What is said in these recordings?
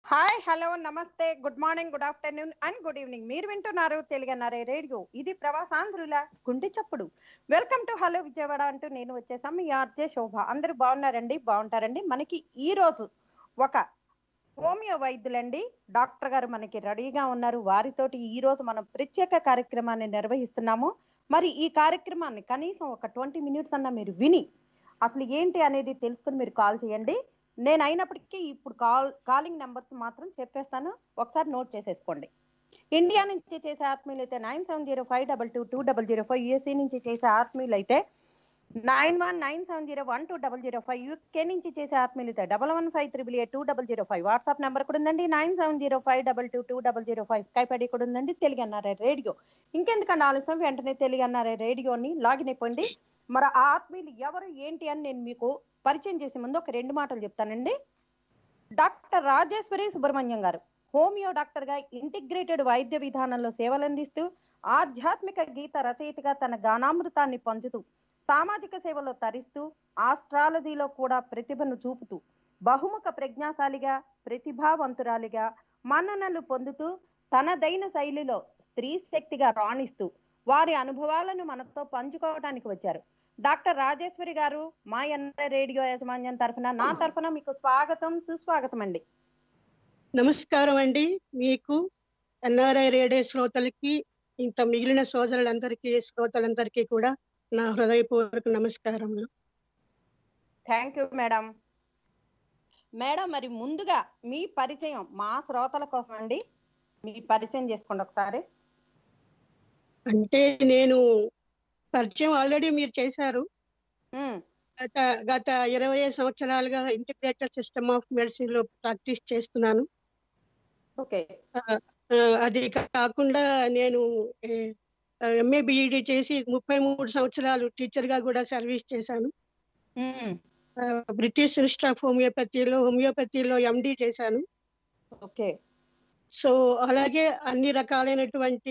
Hi hello నమస్తే good morning good afternoon and good evening మీరు వింటున్నారు తెలుగన్నారే రేడియో ఇది ప్రవాసాంధ్రుల గుండె చప్పుడు వెల్కమ్ టు హలో విజయవాడ అంటూ నేను వచ్చేసాం మీ ఆర్జే శోభ అందరూ బాగున్నారండి బాగుంటారండి మనకి ఈ రోజు ఒక హోమియో వైద్యులండి డాక్టర్ గారు మనకి రెడీగా ఉన్నారు వారితోటి ఈ రోజు మనం ప్రత్యేక కార్యక్రమాన్ని నిర్వహిస్తున్నాము మరి ఈ కార్యక్రమాన్ని కనీసం ఒక ట్వంటీ మినిట్స్ అన్న మీరు విని అసలు ఏంటి అనేది తెలుసుకుని మీరు కాల్ చేయండి నేను అయినప్పటికీ ఇప్పుడు కాల్ కాలింగ్ నెంబర్స్ మాత్రం చెప్పేస్తాను ఒకసారి నోట్ చేసేసుకోండి ఇండియా నుంచి చేసే ఆత్మీయులు అయితే nine seven zero five double two two double zero five USA నుంచి చేసే ఆత్మీయులు అయితే nine one nine seven zero one two double zero five UK నుంచి చేసే ఆత్మీయులు అయితే double one five triple eight two double zero five WhatsApp number కూడా ఉందండి nine seven zero five double two two double zero five Skype ID కూడా ఉందండి తెలుగు అన్నారే radio ఇంకెందుకంటే ఆలస్యం వెంటనే తెలుగు అన్నారే రేడియోని లాగిన్ అయిపోండి మరి ఆ ఆత్మీయులు ఎవరు ఏంటి అని నేను మీకు పరిచయం చేసే ముందు ఒక రెండు మాటలు చెప్తానండి డాక్టర్ రాజేశ్వరి సుబ్రహ్మణ్యం గారు హోమియో డాక్టర్ గా ఇంటిగ్రేటెడ్ వైద్య విధానంలో సేవలందిస్తూ ఆధ్యాత్మిక గీత రచయితగా తన గానామృతాన్ని పంచుతూ సామాజిక సేవలో తరిస్తూ ఆస్ట్రాలజీలో కూడా ప్రతిభను చూపుతూ బహుముఖ ప్రజ్ఞాశాలిగా ప్రతిభావంతురాలిగా మన్ననలు పొందుతూ తనదైన శైలిలో స్త్రీ శక్తిగా రాణిస్తూ వారి అనుభవాలను మనతో పంచుకోవడానికి వచ్చారు డాక్టర్ రాజేశ్వరి గారు మా ఎన్న రేడియో యాజమాన్యం తరఫున నా తరఫున మీకు స్వాగతం సుస్వాగతం అండి నమస్కారం అండి మీకు ఎన్ఆర్ఐ రేడియో శ్రోతలకి ఇంత మిగిలిన సోదరులందరికీ శ్రోతలందరికీ కూడా నా హృదయపూర్వక నమస్కారములు థ్యాంక్ యూ మేడం మేడం మరి ముందుగా మీ పరిచయం మా శ్రోతల కోసం అండి మీ పరిచయం చేసుకోండి ఒకసారి అంటే నేను పరిచయం ఆల్రెడీ మీరు చేశారు ఉమ్, గత గత ఇరవై ఐదు సంవత్సరాలుగా ఇంటిగ్రేటెడ్ సిస్టమ్ ఆఫ్ మెడిసిన్ లో ప్రాక్టీస్ చేస్తున్నాను ఓకే ఆ, అది కాకుండా నేను ఎంఏ బిఈడి చేసి ముప్పై మూడు సంవత్సరాలు టీచర్ గా కూడా సర్వీస్ చేశాను ఉమ్, ఆ, బ్రిటిష్ ఇన్స్టిట్యూట్ ఆఫ్ హోమియోపతిలో హోమియోపతిలో ఎండి చేశాను ఓకే సో అలాగే అన్ని రకాలైనటువంటి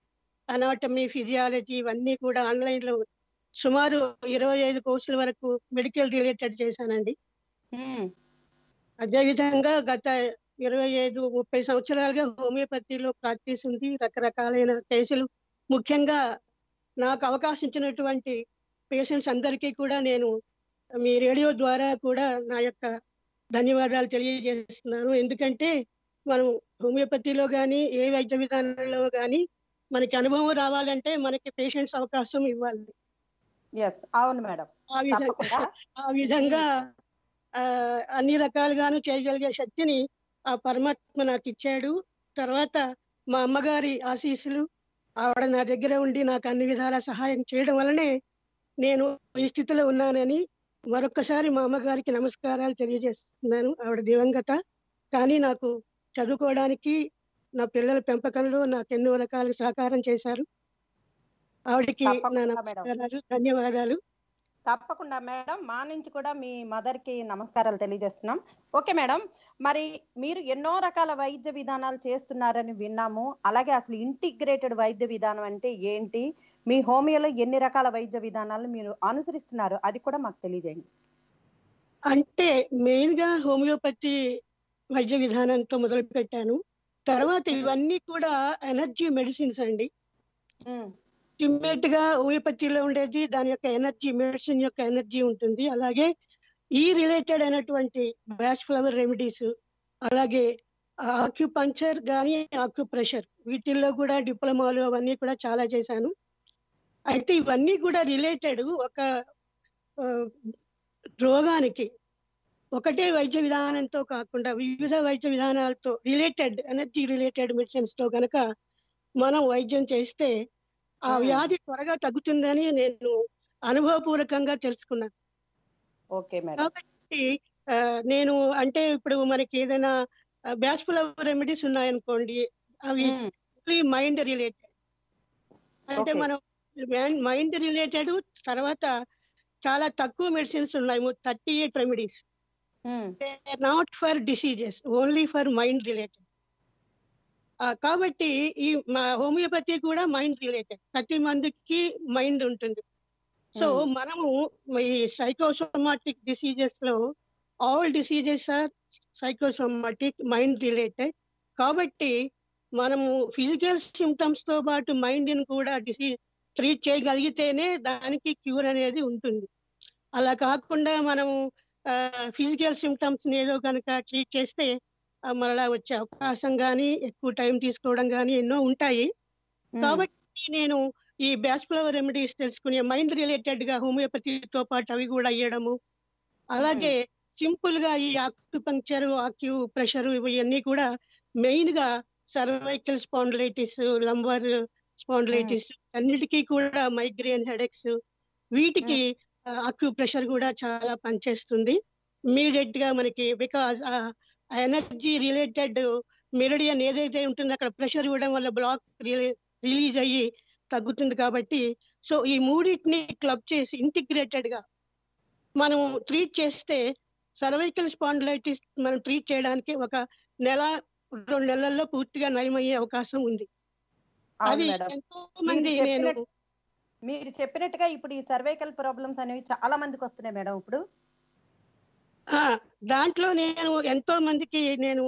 అనాటమీ ఫిజియాలజీ ఇవన్నీ కూడా ఆన్లైన్ లో సుమారు ఇరవై ఐదు కోర్సుల వరకు మెడికల్ రిలేటెడ్ చేశానండి ఉమ్, అదేవిధంగా గత ఇరవై ఐదు ముప్పై సంవత్సరాలుగా హోమియోపతిలో ప్రాక్టీస్ ఉంది రకరకాలైన కేసులు ముఖ్యంగా నాకు అవకాశం ఇచ్చినటువంటి పేషెంట్స్ అందరికీ కూడా నేను మీ రేడియో ద్వారా కూడా నా యొక్క ధన్యవాదాలు తెలియజేస్తున్నాను ఎందుకంటే మనం హోమియోపతిలో కానీ ఏ వైద్య విధానంలో కానీ మనకి అనుభవం రావాలంటే మనకి పేషెంట్స్ అవకాశం ఇవ్వాలి ఎస్ అవును మేడం ఆ విధంగా తప్పకుండా ఆ విధంగా ఆ అన్ని రకాలుగాను చేయగలిగే శక్తిని ఆ పరమాత్మ నాకు ఇచ్చాడు తర్వాత మా అమ్మగారి ఆశీస్సులు ఆవిడ నా దగ్గర ఉండి నాకు అన్ని విధాల సహాయం చేయడం వల్లనే నేను ఈ స్థితిలో ఉన్నానని మరొక్కసారి మా అమ్మగారికి నమస్కారాలు తెలియజేస్తున్నాను ఆవిడ దివంగత కానీ నాకు చదువుకోవడానికి నా పిల్లల పెంపకంలో నాకు ఎన్నో రకాల సహకారం చేశారు ఆవిడకి నా తప్పకుండా మేడం. నమస్కారాలు ధన్యవాదాలు తప్పకుండా మేడం మా నుంచి కూడా మీ మదర్ కి నమస్కారాలు తెలియజేస్తున్నాం ఓకే మేడం మరి మీరు ఎన్నో రకాల వైద్య విధానాలు చేస్తున్నారని విన్నాము అలాగే అసలు ఇంటిగ్రేటెడ్ వైద్య విధానం అంటే ఏంటి మీ హోమియోలో ఎన్ని రకాల వైద్య విధానాలు మీరు అనుసరిస్తున్నారు అది కూడా మాకు తెలియజేయండి అంటే మెయిన్ గా హోమియోపతి వైద్య విధానంతో మొదలు పెట్టాను తర్వాత ఇవన్నీ కూడా ఎనర్జీ మెడిసిన్స్ అండి ఉమ్, అల్టిమేట్ గా హోమియోపతిలో ఉండేది దాని యొక్క ఎనర్జీ మెడిసిన్ యొక్క ఎనర్జీ ఉంటుంది అలాగే ఈ రిలేటెడ్ అయినటువంటి బ్యాచ్ ఫ్లవర్ రెమెడీస్ అలాగే ఆక్యుపంచర్ కానీ ఆక్యుప్రెషర్ వీటిల్లో కూడా డిప్లొమాలు అవన్నీ కూడా చాలా చేశాను అయితే ఇవన్నీ కూడా రిలేటెడ్ ఒక ఆ, రోగానికి ఒకటే వైద్య విధానంతో కాకుండా వివిధ వైద్య విధానాలతో రిలేటెడ్ ఎనర్జీ రిలేటెడ్ మెడిసిన్స్ తో కనుక మనం వైద్యం చేస్తే ఆ Hmm. వ్యాధి త్వరగా తగ్గుతుందని నేను అనుభవపూర్వకంగా తెలుసుకున్నాను ఓకే మేడం కాబట్టి ఆ, నేను అంటే ఇప్పుడు మనకి ఏదైనా బ్యాస్ఫుల్ రెమెడీస్ ఉన్నాయనుకోండి అవి ఉమ్, మైండ్ రిలేటెడ్ అంటే Okay. మనం మైండ్ రిలేటెడ్ తర్వాత చాలా తక్కువ మెడిసిన్స్ ఉన్నాయి thirty eight remedies um, not for diseases only for mind related కాబట్టి ఈ మా హోమియోపతి కూడా మైండ్ రిలేటెడ్ ప్రతి మందికి మైండ్ ఉంటుంది సో Hmm. మనము ఈ సైకోసోమాటిక్ డిసీజెస్ లో all diseases are psychosomatic mind related కాబట్టి మనము ఫిజికల్ సిమ్టమ్స్ తో పాటు మైండ్ ని కూడా డిసీజ్ ట్రీట్ చేయగలిగితేనే దానికి క్యూర్ అనేది ఉంటుంది అలా కాకుండా మనము ఫిజికల్ సిమ్టమ్స్ ఏదో కనుక ట్రీట్ చేస్తే ఆ, మరలా వచ్చే అవకాశం కానీ ఎక్కువ టైం తీసుకోవడం కానీ ఎన్నో ఉంటాయి కాబట్టి నేను ఈ బ్యాస్ ఫ్లవర్ రెమెడీస్ తెలుసుకునే మైండ్ రిలేటెడ్ గా హోమియోపతితో పాటు అవి కూడా అయ్యడము అలాగే సింపుల్ గా ఈ ఆక్యుపంక్చర్ ఆక్యూ ప్రెషర్ ఇవన్నీ కూడా మెయిన్ గా సర్వైకల్ స్పాండిలైటిస్ లంబర్ స్పాండిలైటిస్ అన్నిటికీ కూడా మైగ్రేన్ హెడెక్స్ వీటికి ఆక్యూ ప్రెషర్ కూడా చాలా పనిచేస్తుంది ఇమీడియట్ గా మనకి బికాస్ ఎనర్జీ రిలేటెడ్ మెరిడియన్ ఏదైతే ఉంటుందో అక్కడ ప్రెషర్ ఇవ్వడం వల్ల బ్లాక్ రిలీజ్ అయ్యి తగ్గుతుంది కాబట్టి సో ఈ మూడింటిని క్లబ్ చేసి ఇంటిగ్రేటెడ్ గా మనం ట్రీట్ చేస్తే సర్వైకల్ స్పాండిలైటిస్ మనం ట్రీట్ చేయడానికి ఒక నెల రెండు నెలల్లో పూర్తిగా నయమయ్యే అవకాశం ఉంది అవును అది మేడం ఎంతో మంది మీరు నేను చెప్పినట్టు- మీరు చెప్పినట్టుగా ఇప్పుడు ఈ సర్వైకల్ ప్రాబ్లమ్స్ అనేవి చాలా మందికి వస్తున్నాయి మేడం ఇప్పుడు ఆ, దాంట్లో నేను ఎంతో మందికి నేను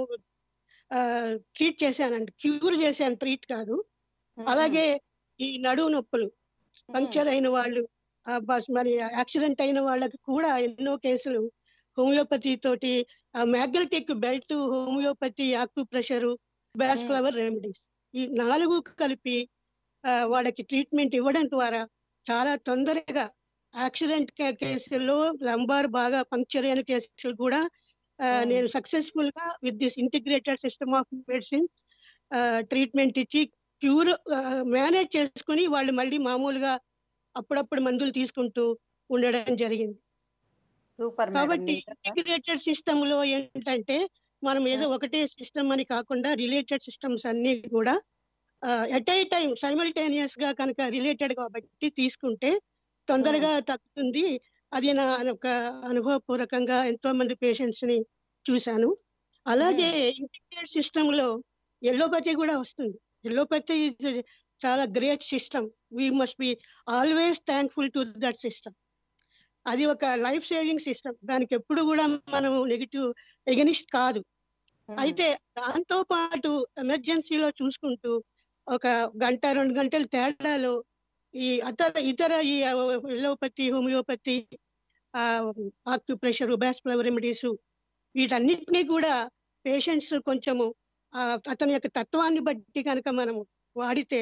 ట్రీట్ చేశానండి క్యూర్ చేశాను ట్రీట్ కాదు అలాగే ఈ నడువు నొప్పులు పంక్చర్ అయిన వాళ్ళు ఆ బస్ మరి యాక్సిడెంట్ అయిన వాళ్ళకి కూడా ఎన్నో కేసులు హోమియోపతి తోటి magnetic belt homeopathy acupressure Bach Hmm. Flower remedies ఈ నాలుగు కలిపి ఆ, వాళ్ళకి ట్రీట్మెంట్ ఇవ్వడం ద్వారా చాలా తొందరగా యాక్సిడెంట్ కేసుల్లో లంబార్ బాగా పంక్చర్ అయిన కేసులు కూడా ఆ, Hmm. నేను సక్సెస్ఫుల్ గా with this integrated system of medicine treatment ఇచ్చి క్యూర్ మేనేజ్ చేసుకుని వాళ్ళు మళ్ళీ మామూలుగా అప్పుడప్పుడు మందులు తీసుకుంటూ ఉండడం జరిగింది సూపర్ కాబట్టి మేడం ఇంటిగ్రేటెడ్ సిస్టమ్ లో ఏంటంటే మనం ఏదో ఒకటే సిస్టమ్ అని కాకుండా రిలేటెడ్ సిస్టమ్స్ అన్ని కూడా ఎట్ ఏ టైం సైమల్టేనియస్ గా కనుక రిలేటెడ్ కాబట్టి తీసుకుంటే తొందరగా తగ్గుతుంది అది నా ఒక అనుభవపూర్వకంగా ఎంతో మంది పేషెంట్స్ ని చూశాను అలాగే ఇంటిగ్రేటెడ్ సిస్టమ్ లో ఎల్లోపతి కూడా వస్తుంది ఎల్లోపతి చాలా great system we must be always thankful to that system అది ఒక లైఫ్ సేవింగ్ సిస్టమ్ దానికి ఎప్పుడు కూడా మనం నెగిటివ్ ఎగనిస్ట్ కాదు అయితే దాంతో పాటు ఎమర్జెన్సీలో చూసుకుంటూ ఒక గంట రెండు గంటల తేడాలో ఈ అతర ఇతర ఈ allopathy homeopathy acupressure Bach flower remedies వీటన్నిటినీ కూడా పేషెంట్స్ కొంచెము ఆ, అతని యొక్క తత్వాన్ని బట్టి కనుక మనము వాడితే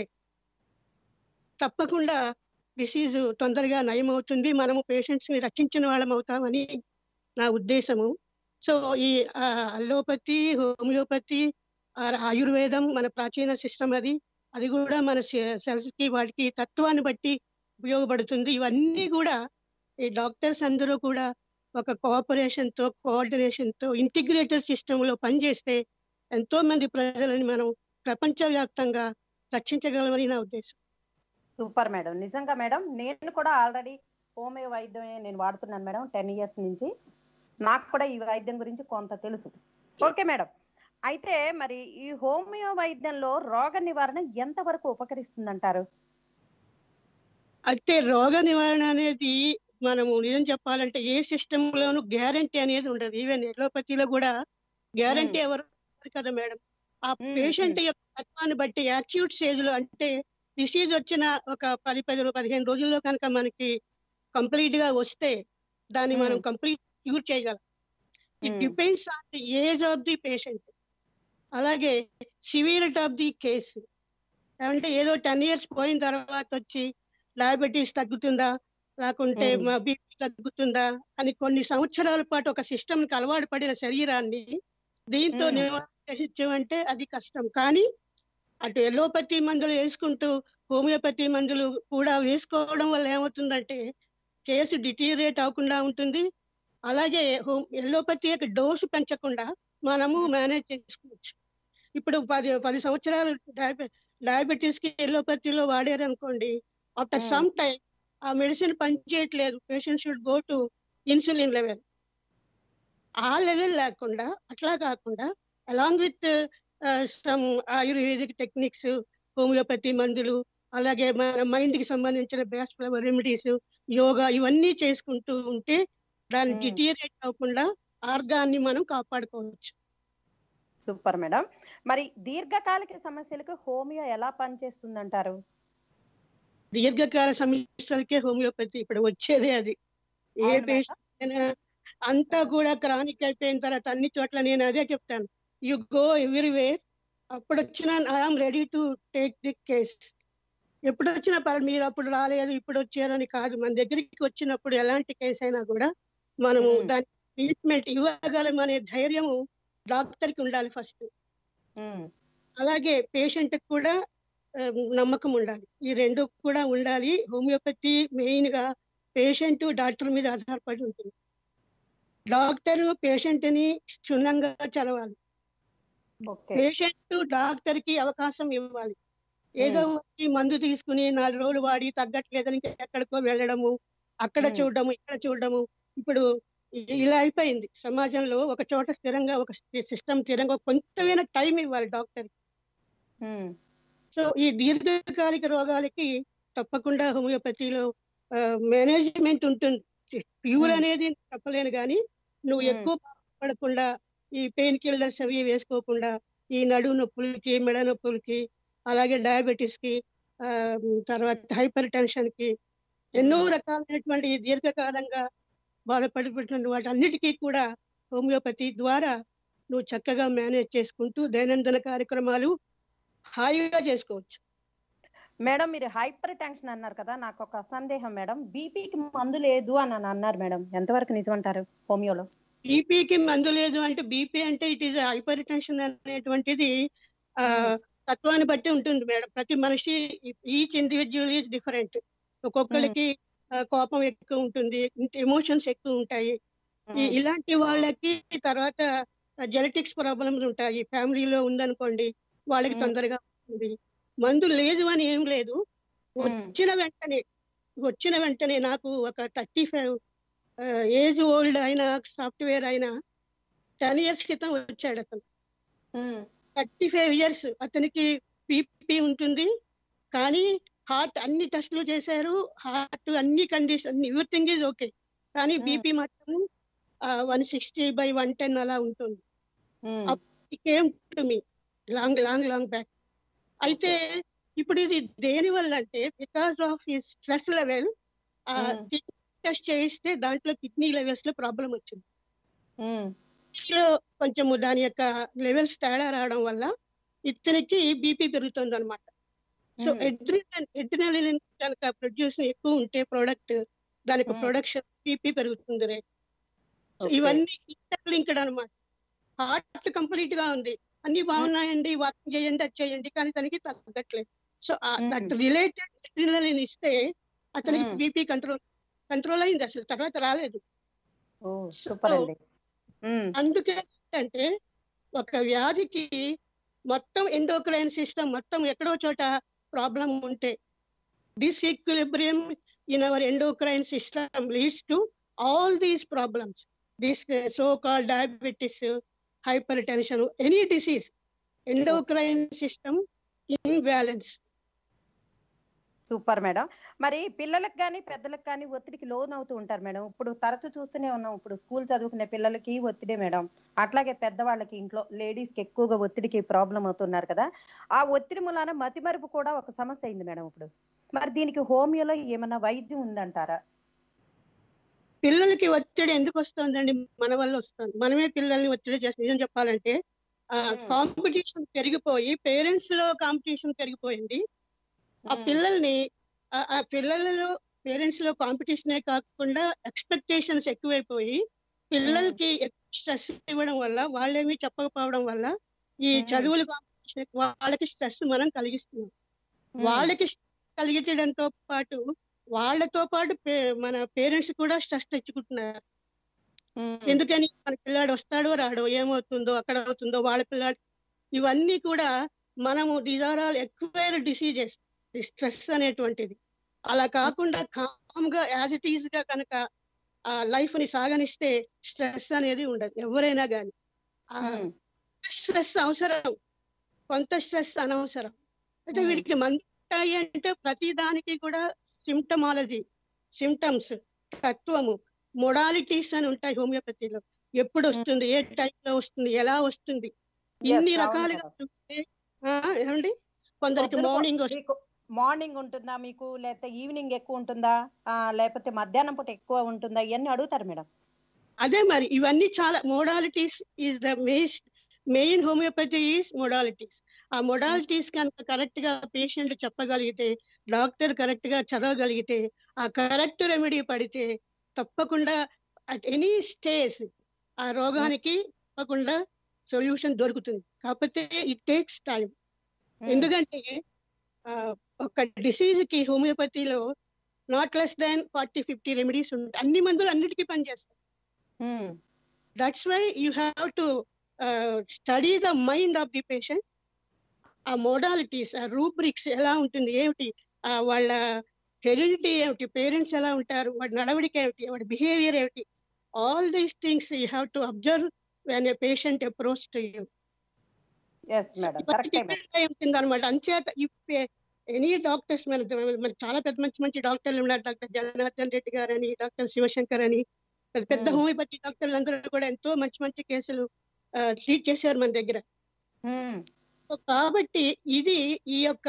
తప్పకుండా డిసీజ్ తొందరగా నయమవుతుంది మనము పేషెంట్స్ ని రక్షించిన వాళ్ళం అవుతామని నా ఉద్దేశము సో ఈ ఆ, అల్లోపతి హోమియోపతి ఆ, ఆయుర్వేదం మన ప్రాచీన సిస్టమ్ అది అది కూడా మన సెల్స్ కి వాటికి తత్వాన్ని బట్టి ఉపయోగపడుతుంది ఇవన్నీ కూడా ఈ డాక్టర్స్ అందరూ కూడా ఒక కోఆపరేషన్ తో కోఆర్డినేషన్ తో ఇంటిగ్రేటెడ్ సిస్టమ్ లో పనిచేస్తే ఎంతో మంది ప్రజలని మనం ప్రపంచవ్యాప్తంగా రక్షించగలమని నా ఉద్దేశం సూపర్ మేడం నిజంగా మేడం నేను కూడా ఆల్రెడీ హోమియో వైద్యమే నేను వాడుతున్నాను మేడం టెన్ ఇయర్స్ నుంచి నాకు కూడా ఈ వైద్యం గురించి కొంత తెలుసు ఓకే మేడం అయితే మరి ఈ హోమియో వైద్యంలో రోగ నివారణ ఎంత వరకు ఉపకరిస్తుందంటారు అయితే రోగ నివారణ అనేది మనము నిజం చెప్పాలంటే ఏ సిస్టమ్ లోను గ్యారంటీ అనేది ఉండదు ఈవెన్ ఎలోపతిలో కూడా గ్యారంటీ ఎవరు ఉండరు కదా మేడం ఆ Hmm, పేషెంట్ యొక్క తత్వాన్ని బట్టి యాక్యూట్ స్టేజ్ లో అంటే డిసీజ్ వచ్చిన ఒక పది పది రో- పదిహేను రోజుల్లో కనుక మనకి కంప్లీట్ గా వస్తే దాన్ని మనం Hmm. కంప్లీట్ క్యూర్ చేయగలం it Hmm. Depends on the age of the patient అలాగే సివియరిటీ ఆఫ్ ది కేసు అంటే ఏదో టెన్ ఇయర్స్ పోయిన తర్వాత వచ్చి డయాబెటీస్ తగ్గుతుందా లేకుంటే Hmm. మా బీపీ తగ్గుతుందా అని కొన్ని సంవత్సరాల పాటు ఒక సిస్టమ్ కి అలవాటు పడిన శరీరాన్ని దీంతో Hmm. నివారించమంటే అది కష్టం కానీ అటు ఎలోపతి మందులు వేసుకుంటూ హోమియోపతి మందులు కూడా వేసుకోవడం వల్ల ఏమవుతుందంటే కేసు డిటీరియేట్ అవ్వకుండా ఉంటుంది అలాగే హోమ్ ఎల్లోపతి యొక్క డోసు పెంచకుండా మనము మేనేజ్ చేసుకోవచ్చు ఇప్పుడు పది పది సంవత్సరాలు డయాబె డయాబెటీస్ కి ఎల్లోపతిలో వాడారు అనుకోండి ఆఫ్టర్ Hmm. సమ్ టైం ఆ మెడిసిన్ పనిచేయట్లేదు patient should go to insulin level ఆ లెవెల్ లేకుండా అట్లా కాకుండా along with some Ayurvedic techniques homeopathy మందులు అలాగే మన మైండ్ కి సంబంధించిన బేస్ ఫ్లవర్ రెమెడీస్ యోగా ఇవన్నీ చేసుకుంటూ ఉంటే దాన్ని Hmm. డిటీరియేట్ అవ్వకుండా ఆర్గాన్ని మనం కాపాడుకోవచ్చు సూపర్ మేడం మరి దీర్ఘకాలిక సమస్యలకు హోమియో ఎలా పనిచేస్తుంది అంటారు దీర్ఘకాల సమస్యలకే హోమియోపతి ఇప్పుడు వచ్చేదే అది ఏ అవును మేడం. పేషెంట్ అయినా అంతా కూడా క్రానిక్ అయిపోయిన తర్వాత అన్ని చోట్ల నేను అదే చెప్తాను యు గో ఎవ్రీవేర్ అప్పుడు వచ్చిన I'm ready to take the case ఎప్పుడు వచ్చినా పర్వాలేదు మీరు అప్పుడు రాలేదు ఇప్పుడు వచ్చారని కాదు మన దగ్గరికి వచ్చినప్పుడు ఎలాంటి కేసు అయినా కూడా మనము మ్మ్. దాని ట్రీట్మెంట్ ఇవ్వగలం అనే ధైర్యము డాక్టర్కి ఉండాలి ఫస్ట్ ఉమ్, అలాగే పేషెంట్ కూడా ఆ, నమ్మకం ఉండాలి ఈ రెండు కూడా ఉండాలి హోమియోపతి మెయిన్ గా పేషెంట్ డాక్టర్ మీద ఆధారపడి ఉంటుంది డాక్టర్ పేషెంట్ ని క్షుణ్ణంగా చదవాలి ఓకే పేషెంట్ డాక్టర్ కి అవకాశం ఇవ్వాలి ఏదో ఒకటి మందు తీసుకుని నాలుగు రోజులు వాడి తగ్గట్లేదని ఎక్కడికో వెళ్ళడము అక్కడ Hmm. చూడడము ఇక్కడ చూడడము ఇప్పుడు ఇ- ఇలా అయిపోయింది సమాజంలో ఒక చోట స్థిరంగా ఒక సిస్టమ్ స్థిరంగా కొంచెమైనా టైం ఇవ్వాలి డాక్టర్ ఉమ్, సో ఈ దీర్ఘకాలిక రోగాలకి తప్పకుండా హోమియోపతిలో మేనేజ్మెంట్ ఉంటుంది ప్యూర్ Hmm. అనేది చెప్పలేను కానీ నువ్వు Hmm. ఎక్కువ పడకుండా ఈ పెయిన్ కిల్లర్స్ అవి వేసుకోకుండా ఈ నడుము నొప్పులకి మెడ నొప్పులకి అలాగే డయాబెటీస్ కి ఆ, తర్వాత హైపర్ టెన్షన్ కి ఎన్నో Hmm. రకాలైనటువంటి ఈ దీర్ఘకాలంగా బాధపడిపోతున్న వాటన్నిటికీ కూడా హోమియోపతి ద్వారా నువ్వు చక్కగా మేనేజ్ చేసుకుంటూ దైనందిన కార్యక్రమాలు హాయిగా చేసుకోవచ్చు మేడం మీరు హైపర్ టెన్షన్ అన్నారు కదా నాకు ఒక సందేహం మేడం బీపీకి మందు లేదు అని అని అన్నారు మేడం ఎంతవరకు నిజం అంటారు హోమియోలో బీపీకి మందు లేదు అంటే బీపీ అంటే ఇట్ ఈస్ హైపర్ టెన్షన్ అనేటువంటిది ఆ తత్వాన్ని బట్టి ఉంటుంది మేడం ప్రతి మనిషి ఈచ్ ఇండివిజువల్ ఈజ్ డిఫరెంట్ ఒక్కొక్కరికి ఆ, కోపం ఎక్కువ ఉంటుంది ఎమోషన్స్ ఎక్కువ ఉంటాయి ఈ ఇలాంటి వాళ్ళకి తర్వాత జెనెటిక్స్ ప్రాబ్లమ్స్ ఉంటాయి ఫ్యామిలీలో ఉందనుకోండి వాళ్ళకి Hmm. తొందరగా వస్తుంది మందు లేదు అని ఏం లేదు వచ్చిన వెంటనే వచ్చిన వెంటనే నాకు ఒక థర్టీ ఫైవ్ ఏజ్ ఓల్డ్ అయిన సాఫ్ట్వేర్ అయిన టెన్ ఇయర్స్ క్రితం వచ్చాడు అతను థర్టీ ఫైవ్ ఇయర్స్ అతనికి బీపీ ఉంటుంది కానీ హార్ట్ అన్ని టెస్టులు చేశారు హార్ట్ అన్ని కండిషన్ ఎవ్రీథింగ్ ఈజ్ ఓకే కానీ Hmm. బీపీ మాత్రం one sixty by one ten అలా ఉంటుంది came to me long long long back అయితే ఇప్పుడు ఇది దేని వల్ల అంటే బికాస్ ఆఫ్ ఈ స్ట్రెస్ లెవెల్ Hmm. టెస్ట్ చేయిస్తే దాంట్లో కిడ్నీ లెవెల్స్ లో ప్రాబ్లం వచ్చింది కిడ్నీలో కొంచెము దాని యొక్క లెవెల్స్ తేడా రావడం వల్ల ఇతనికి బీపీ పెరుగుతుంది అనమాట సో ఎడ్రినల్ ఎడ్రినలిన్ కనుక ప్రొడ్యూస్ ఎక్కువ ఉంటే ప్రోడక్ట్ దానికి Hmm. ప్రొడక్షన్ బీపీ పెరుగుతుంది రేట్ సో Okay. ఇవన్నీ ఇంటర్లింక్డ్ అనమాట హార్ట్ కంప్లీట్ గా ఉంది అన్ని బాగున్నాయండి వాకింగ్ చేయండి అది చేయండి కానీ తనకి తగ్గట్లేదు so that Mhm. Related adrenaline ఇస్తే అతనికి Hmm. బీపీ కంట్రోల్ కంట్రోల్ అయింది అసలు తర్వాత రాలేదు ఓ సూపర్ అండి ఉమ్, అందుకే అంటే ఒక వ్యాధికి మొత్తం ఎండోక్రైన్ సిస్టమ్ మొత్తం ఎక్కడో చోట ప్రాబ్లం ఉంటే disequilibrium in our endocrine system leads to all these problems this so call diabetes hypertension any disease endocrine system imbalance super madam మరి పిల్లలకు కానీ పెద్దలకు కానీ ఒత్తిడికి లోన్ అవుతూ ఉంటారు మేడం ఇప్పుడు తరచు చూస్తూనే ఉన్నాం ఇప్పుడు స్కూల్ చదువుకునే పిల్లలకి ఒత్తిడే మేడం అట్లాగే పెద్దవాళ్ళకి ఇంట్లో లేడీస్ కి ఎక్కువగా ఒత్తిడికి ప్రాబ్లం అవుతున్నారు కదా ఆ ఒత్తిడి మూలాన మతిమరుపు కూడా ఒక సమస్య అయింది మేడం ఇప్పుడు మరి దీనికి హోమియోలో ఏమైనా వైద్యం ఉందంటారా పిల్లలకి ఒత్తిడి ఎందుకు వస్తుందండి మన వల్ల వస్తుంది మనమే పిల్లల్ని ఒత్తిడి చేస్తాం నిజం చెప్పాలంటే Hmm. కాంపిటీషన్ పెరిగిపోయి పేరెంట్స్ లో కాంపిటీషన్ పెరిగిపోయింది ఆ ఉమ్, పిల్లల్ని ఆ- ఆ పిల్లలలో పేరెంట్స్ లో కాంపిటీషనే కాకుండా ఎక్స్పెక్టేషన్స్ ఎక్కువైపోయి పిల్లలకి స్ట్రెస్ ఇవ్వడం వల్ల వాళ్ళేమీ చెప్పకపోవడం వల్ల ఈ Hmm. చదువులు కాంపిటీషన్ వాళ్ళకి స్ట్రెస్ మనం కలిగిస్తున్నాం ఉమ్, వాళ్ళకి stress కలిగించడంతో పాటు వాళ్ళతో పాటు పే- మన పేరెంట్స్ కూడా స్ట్రెస్ తెచ్చుకుంటున్నారు ఉమ్, ఎందుకని మన పిల్లాడు వస్తాడో రాడో ఏమవుతుందో అక్కడ అవుతుందో వాళ్ళ పిల్లాడు ఇవన్నీ కూడా మనము these are all acquire diseases stress అనేటువంటిది అలా కాకుండా కామ్ గా యాజ్ ఇట్ ఈజ్ గా కనుక ఆ లైఫ్ ని సాగనిస్తే స్ట్రెస్ అనేది ఉండదు ఎవరైనా కానీ ఉమ్, స్ట్రెస్ అవసరం కొంత స్ట్రెస్ అనవసరం అయితే Hmm. వీటికి మందు ఉంటాయి అంటే ప్రతి దానికి కూడా సిమ్టమాలజీ సిమ్టమ్స్ తత్వము మొడాలిటీస్ అని ఉంటాయి హోమియోపతిలో ఎప్పుడు వస్తుంది ఏ time లో వస్తుంది ఎలా వస్తుంది Yes, ఇన్ని అవును రకాలుగా మేడం. చూస్తే ఆ, ఏమండి కొందరికి పొద్దున మార్నింగ్ వస్తుంది మీకు మార్నింగ్ ఉంటుందా మీకు లేకపోతే ఈవినింగ్ ఎక్కువ ఉంటుందా ఆ, లేకపోతే మధ్యాహ్నం పూట ఎక్కువ ఉంటుందా ఇవన్నీ అడుగుతారు మేడం అదే మరి ఇవన్నీ చాలా modalities is the main main homeopathy is modalities ఆ మోడాలిటీస్ కనుక కరెక్ట్ గా పేషెంట్ చెప్పగలిగితే డాక్టర్ కరెక్ట్ గా చదవగలిగితే ఆ కరెక్ట్ రెమెడీ పడితే తప్పకుండా అట్ ఎనీ స్టేజ్ ఆ రోగానికి తప్పకుండా సొల్యూషన్ దొరుకుతుంది కాకపోతే ఇట్ టేక్స్ టైం ఎందుకంటే ఆ, ఒక డిసీజ్ కి హోమియోపతిలో not less than forty fifty remedies ఉంటాయి అన్ని మందులు అన్నిటికీ పనిచేస్తాయి um, that's why you have to study the mind of the patient ఆ మోడాలిటీస్ ఆ రూబ్రిక్స్ ఎలా ఉంటుంది ఏమిటి ఆ వాళ్ళ హెరిడిటీ ఏమిటి పేరెంట్స్ ఎలా ఉంటారు వాడి నడవడిక ఏమిటి వాడి బిహేవియర్ ఏమిటి all these things you have to observe when a patient approach to you yes madam కరెక్టే మేడం ఉంటుంది అనమాట అంచేత ఎనీ డాక్టర్స్ మన మన చాలా పెద్ద మంచి మంచి డాక్టర్లు ఉన్నారు డాక్టర్ జగన్నాథన్ రెడ్డి గారు అని డాక్టర్ శివశంకర్ అని పెద్ద పెద్ద Hmm. హోమియోపతి డాక్టర్లు అందరూ కూడా ఎంతో మంచి మంచి కేసులు ట్రీట్ చేశారు మన దగ్గర ఉమ్, So, కాబట్టి ఇది ఈ యొక్క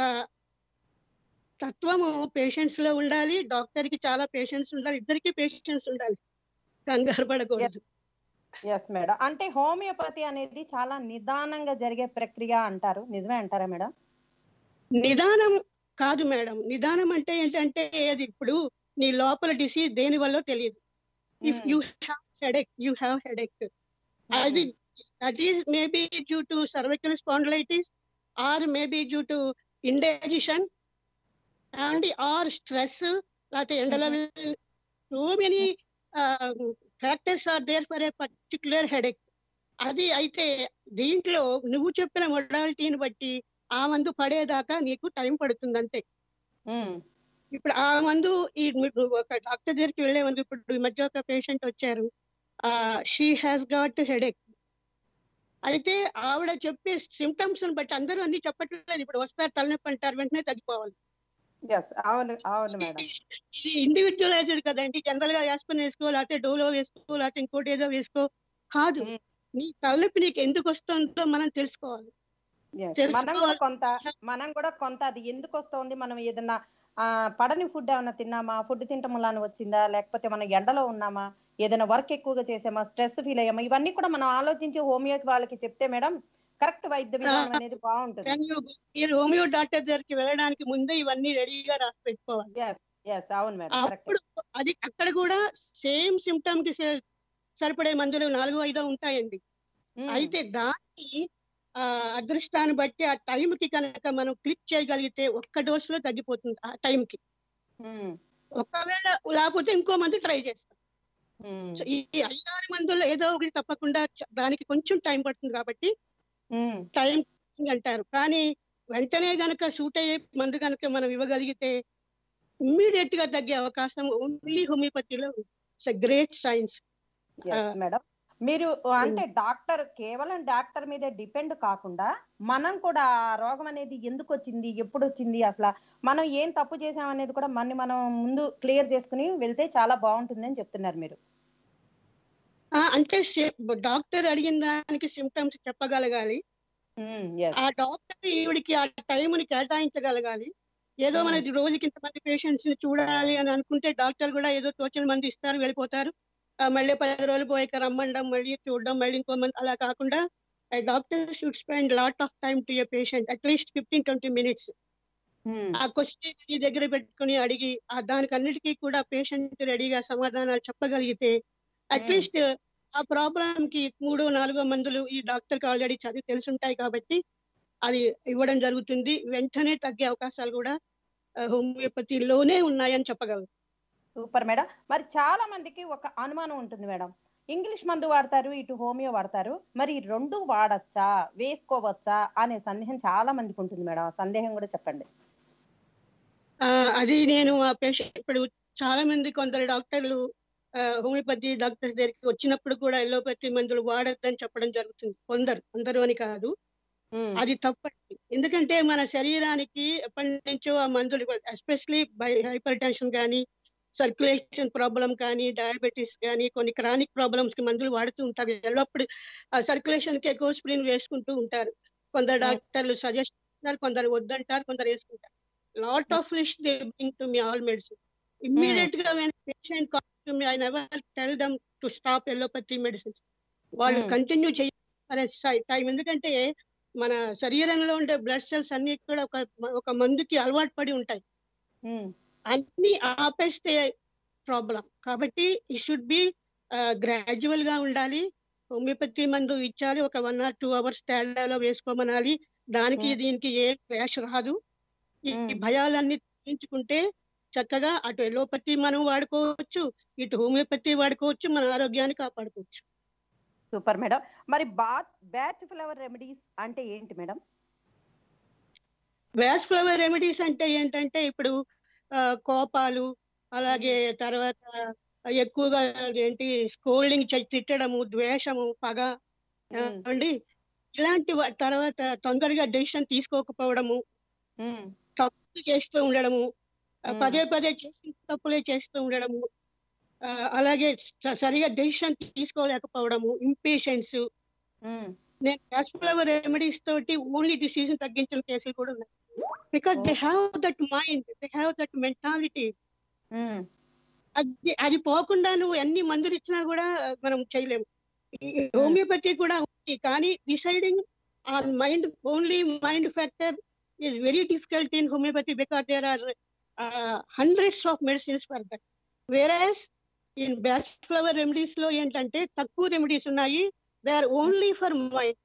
తత్వము పేషెంట్స్ లో ఉండాలి డాక్టర్ కి చాలా పేషెంట్స్ ఉండాలి ఇద్దరికి పేషెంట్స్ ఉండాలి కంగారు పడకూడదు ఎస్ మేడం అంటే హోమియోపతి అనేది చాలా నిదానంగా జరిగే ప్రక్రియ అంటారు నిజమే అంటారా మేడం నిదానం కాదు మేడం నిదానం అంటే ఏంటంటే అది ఇప్పుడు నీ లోపల డిసీజ్ దేని వల్ల తెలియదు if Hmm. You have headache you have headache అది that is maybe due to cervical spondylitis or maybe due to indigestion and or stress లేకపోతే ఎండల so many factors are there for a particular headache అది అయితే దీంట్లో నువ్వు చెప్పిన మొడాలిటీని బట్టి ఆ మందు పడేదాకా నీకు టైం పడుతుంది అంతే ఉమ్, ఇప్పుడు ఆ మందు ఈ మీరు ఒక డాక్టర్ దగ్గరికి వెళ్ళే ముందు ఇప్పుడు ఈ మధ్య ఒక పేషెంట్ వచ్చారు ఆ షీ హ్యాస్ గాట్ హెడేక్ అయితే ఆవిడ చెప్పే సిమ్టమ్స్ బట్టి అందరూ అన్ని చెప్పట్లేదు ఇప్పుడు వస్తారు తలనొప్పి అంటారు వెంటనే తగ్గిపోవాలి yes అవును అవును మేడం ఇది ఇండివిజువలైజ్డ్ కదండి జనరల్ గా వేసుకుని వేసుకో లేకపోతే డోలో వేసుకో లేకపోతే ఇంకోటి ఏదో వేసుకో కాదు Hmm. నీ తలనొప్పి నీకు ఎందుకు వస్తుందో మనం తెలుసుకోవాలి Yes. తెలుసుకోవాలి. మనం కూడా కొంత మనం కూడా కొంత అది ఎందుకు వస్తుంది మనం ఏదన్నా ఆ పడని ఫుడ్ ఏమైనా తిన్నామా ఫుడ్ తింటం వల్ల వచ్చిందా లేకపోతే మనం ఎండలో ఉన్నామా ఏదైనా వర్క్ ఎక్కువగా చేసామా స్ట్రెస్ ఫీల్ అయ్యామా ఇవన్నీ కూడా మనం ఆలోచించి హోమియో వాళ్ళకి చెప్తే మేడం కరెక్ట్ వైద్య విధానం అనేది బాగుంటుంది Then you- మీరు హోమియో డాక్టర్ దగ్గరికి వెళ్ళడానికి ముందే ఇవన్నీ రెడీగా రాసి పెట్టుకోవాలి ఎస్ అవును మేడం కరెక్ట్ అప్పుడు అది అక్కడ కూడా సేమ్ సిమ్టమ్ కి సే- సరిపడే మందులు నాలుగు ఐదో ఉంటాయండి అయితే దాన్ని ఆ అదృష్టాన్ని బట్టి ఆ time కి కనుక మనం క్లిక్ చేయగలిగితే ఒక్క డోస్ లో తగ్గిపోతుంది ఆ time కి ఒకవేళ లేకపోతే ఇంకో మందు ట్రై చేస్తాం సో ఈ ఐదారు మందుల్లో ఏదో ఒకటి తప్పకుండా చ- దానికి కొంచెం టైం పడుతుంది కాబట్టి టైం అంటారు కానీ వెంటనే గనక సూట్ అయ్యే మందు గనక మనం ఇవ్వగలిగితే ఇమ్మీడియట్ గా తగ్గే అవకాశం ఓన్లీ హోమియోపతిలో ఇట్స్ గ్రేట్ సైన్స్ మేడం మీరు అంటే డాక్టర్ కేవలం డాక్టర్ మీద డిపెండ్ కాకుండా మనం కూడా ఆ రోగం అనేది ఎందుకు వచ్చింది ఎప్పుడు వచ్చింది అసలు మనం ఏం తప్పు చేసాం అనేది కూడా మన మనం ముందు క్లియర్ చేసుకుని వెళ్తే చాలా బాగుంటుంది అని చెప్తున్నారు మీరు అంటే డాక్టర్ అడిగిన దానికి సిమ్టమ్స్ చెప్పగలగాలి ఉమ్, yes. ఆ డాక్టర్ ఈవిడికి ఆ టైంని కేటాయించగలగాలి ఏదో Hmm. మనకి రోజుకి ఇంతమంది పేషెంట్స్ ని చూడాలి అని అనుకుంటే డాక్టర్ కూడా ఏదో తోచిన మంది ఇస్తారు వెళ్ళిపోతారు ఆ, మళ్ళీ పది రోజులు పోయాక రమ్మండం మళ్ళీ చూడడం మళ్ళీ ఇంకో మంది అలా కాకుండా doctor should spend lot of time to a patient atleast fifteen twenty minutes um, ఆ క్వశ్చన్ నీ దగ్గర పెట్టుకుని అడిగి ఆ దానికి అన్నిటికీ కూడా పేషెంట్ రెడీగా సమాధానాలు చెప్పగలిగితే అట్లీస్ట్ ఆ ప్రాబ్లం కి మూడు నాలుగో మందులు ఈ డాక్టర్ కి ఆల్రెడీ చదివి తెలుసుంటాయి కాబట్టి అది ఇవ్వడం జరుగుతుంది వెంటనే తగ్గే అవకాశాలు కూడా ఆ, హోమియోపతిలోనే ఉన్నాయని చెప్పగలను సూపర్ మేడం మరి చాలా మందికి ఒక అనుమానం ఉంటుంది మేడం ఇంగ్లీష్ మందు వాడతారు ఇటు హోమియో వాడతారు మరి ఈ రెండు వాడచ్చా వేసుకోవచ్చా అనే సందేహం చాలా మందికి ఉంటుంది మేడం ఆ సందేహం కూడా చెప్పండి ఆ, అది నేను ఆ పేషెంట్ ఇప్పుడు చాలా మంది కొందరు డాక్టర్లు ఆ, హోమియోపతి డాక్టర్స్ దగ్గరికి వచ్చినప్పుడు కూడా ఎలోపతి మందులు వాడొద్దని చెప్పడం జరుగుతుంది కొందరు అందరూ అని కాదు ఉమ్, అది తప్పండి ఎందుకంటే మన శరీరానికి ఎప్పటి నుంచో ఆ మందులు ఎస్పెషలీ హైపర్ టెన్షన్ కానీ సర్క్యులేషన్ ప్రాబ్లం కానీ డయాబెటీస్ కానీ కొన్ని క్రానిక్ ప్రాబ్లమ్స్ కి మందులు వాడుతూ ఉంటారు ఎల్లప్పుడు ఆ సర్క్యులేషన్ కి ఎక్కువ స్ప్రిన్ వేసుకుంటూ ఉంటారు కొందరు Mm. డాక్టర్లు సజెస్ట్ చేస్తారు కొందరు వద్దంటారు కొందరు వేసుకుంటారు lot of list they bring to me all medicine immediate గా when patient call to me I never tell them to stop allopathy medicines వాళ్ళు Mm. కంటిన్యూ చేయాలి టైం ఎందుకంటే మన శరీరంలో ఉండే బ్లడ్ సెల్స్ అన్ని కూడా ఒక ఒక మందుకి అలవాటు పడి ఉంటాయి ఉమ్, అన్ని ఆపేస్తే ప్రాబ్లం కాబట్టి ఈ షుడ్ బి గ్రాడ్యువల్ గా ఉండాలి హోమియోపతి మందు ఇచ్చాలి ఒక వన్ ఆర్ టూ అవర్స్ తేడాలో వేసుకోమనాలి దానికి Hmm. దీనికి ఏం ర్యాష్ రాదు ఈ Hmm. ఈ భయాలన్నీ తగ్గించుకుంటే చక్కగా అటు ఎలోపతి మనం వాడుకోవచ్చు ఇటు హోమియోపతి వాడుకోవచ్చు మన ఆరోగ్యాన్ని కాపాడుకోవచ్చు సూపర్ మేడం మరి బాత్ బ్యాచ్ ఫ్లవర్ రెమెడీస్ అంటే ఏంటి మేడం వ్యాస్ ఫ్లవర్ రెమెడీస్ అంటే ఏంటంటే ఇప్పుడు ఆ, కోపాలు అలాగే తర్వాత ఎక్కువగా ఏంటి స్కోల్డింగ్ తిట్టడము ద్వేషము పగ ఉమ్, అండి ఇలాంటి వా- తర్వాత తొందరగా డెసిషన్ తీసుకోకపోవడము ఉమ్, తప్పు చేస్తూ ఉండడము ఆ, Hmm. పదే పదే చేసిన తప్పులే చేస్తూ ఉండడము ఆ, అలాగే స- సరిగా డెసిషన్ తీసుకోలేకపోవడము ఇంపేషెన్స్ ఉమ్, నేను గ్యాస్ ఫ్లవర్ రెమెడీస్ తోటి ఓన్లీ డిసీజ్ తగ్గించిన కేసులు కూడా ఉన్నాయి because they have that mind they have that mentality um, అది అది పోకుండా నువ్వు ఎన్ని మందులు ఇచ్చినా కూడా మనం చేయలేము హోమియోపతి కూడా ఉంది కానీ deciding on mind only mind factor is very difficult in homeopathy because there are hundreds of medicines for that whereas in Bach flower remedies లో ఏంటంటే తక్కువ రెమెడీస్ ఉన్నాయి they are only for mind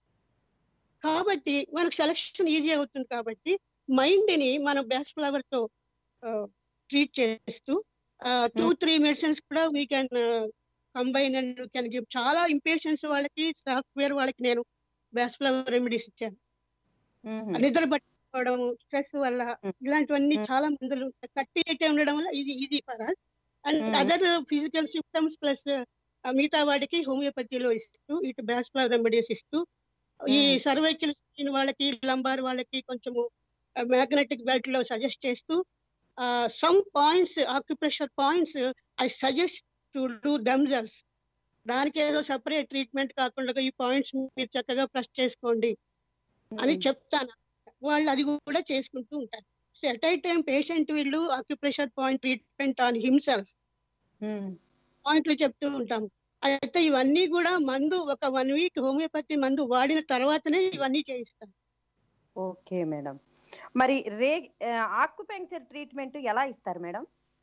కాబట్టి మనకు selection easy అవుతుంది కాబట్టి mind ని మనం బ్యాచ్ ఫ్లవర్ తో ట్రీట్ చేస్తూ టూ త్రీ మెడిసిన్స్ కూడా we can combine and can give చాలా ఇంపేషన్స్ వాళ్ళకి సాఫ్ట్వేర్ వాళ్ళకి నేను బ్యాచ్ ఫ్లవర్ రెమెడీస్ ఇచ్చాను ఉమ్, నిద్ర పట్టుకోవడం స్ట్రెస్ వల్ల Mm. ఇలాంటివన్నీ Mm. చాలా మందులు కట్టి అయితే ఉండడం వల్ల ఇది easy for us and Mm. Other physical symptoms plus మిగతా వాటికి హోమియోపతిలో ఇస్తూ ఇటు బ్యాస్ ఫ్లవర్ రెమెడీస్ ఇస్తూ ఈ Mm. సర్వైకల్ స్కిన్ వాళ్ళకి లంబార్ వాళ్ళకి కొంచెము మ్యాగ్నెటిక్ బెల్ట్ లో సజెస్ట్ చేస్తూ some points acupressure points I suggest to do themselves దానికి ఏదో సెపరేట్ ట్రీట్మెంట్ కాకుండా ఈ పాయింట్స్ మీరు చక్కగా ప్రెస్ చేసుకోండి అని ఉమ్, చెప్తాను వాళ్ళు అది కూడా చేసుకుంటూ ఉంటారు so at a time patient వీళ్ళు acupressure point treatment on himself um, పాయింట్లు చెప్తూ ఉంటాము అయితే ఇవన్నీ కూడా మందు ఒక వన్ వీక్ హోమియోపతి మందు వాడిన తర్వాతనే ఇవన్నీ చేయిస్తాం ఓకే మేడం మరి రే ఆక్యుపెంక్చర్ ట్రీట్మెంట్ ఎలా ఇస్తారు madam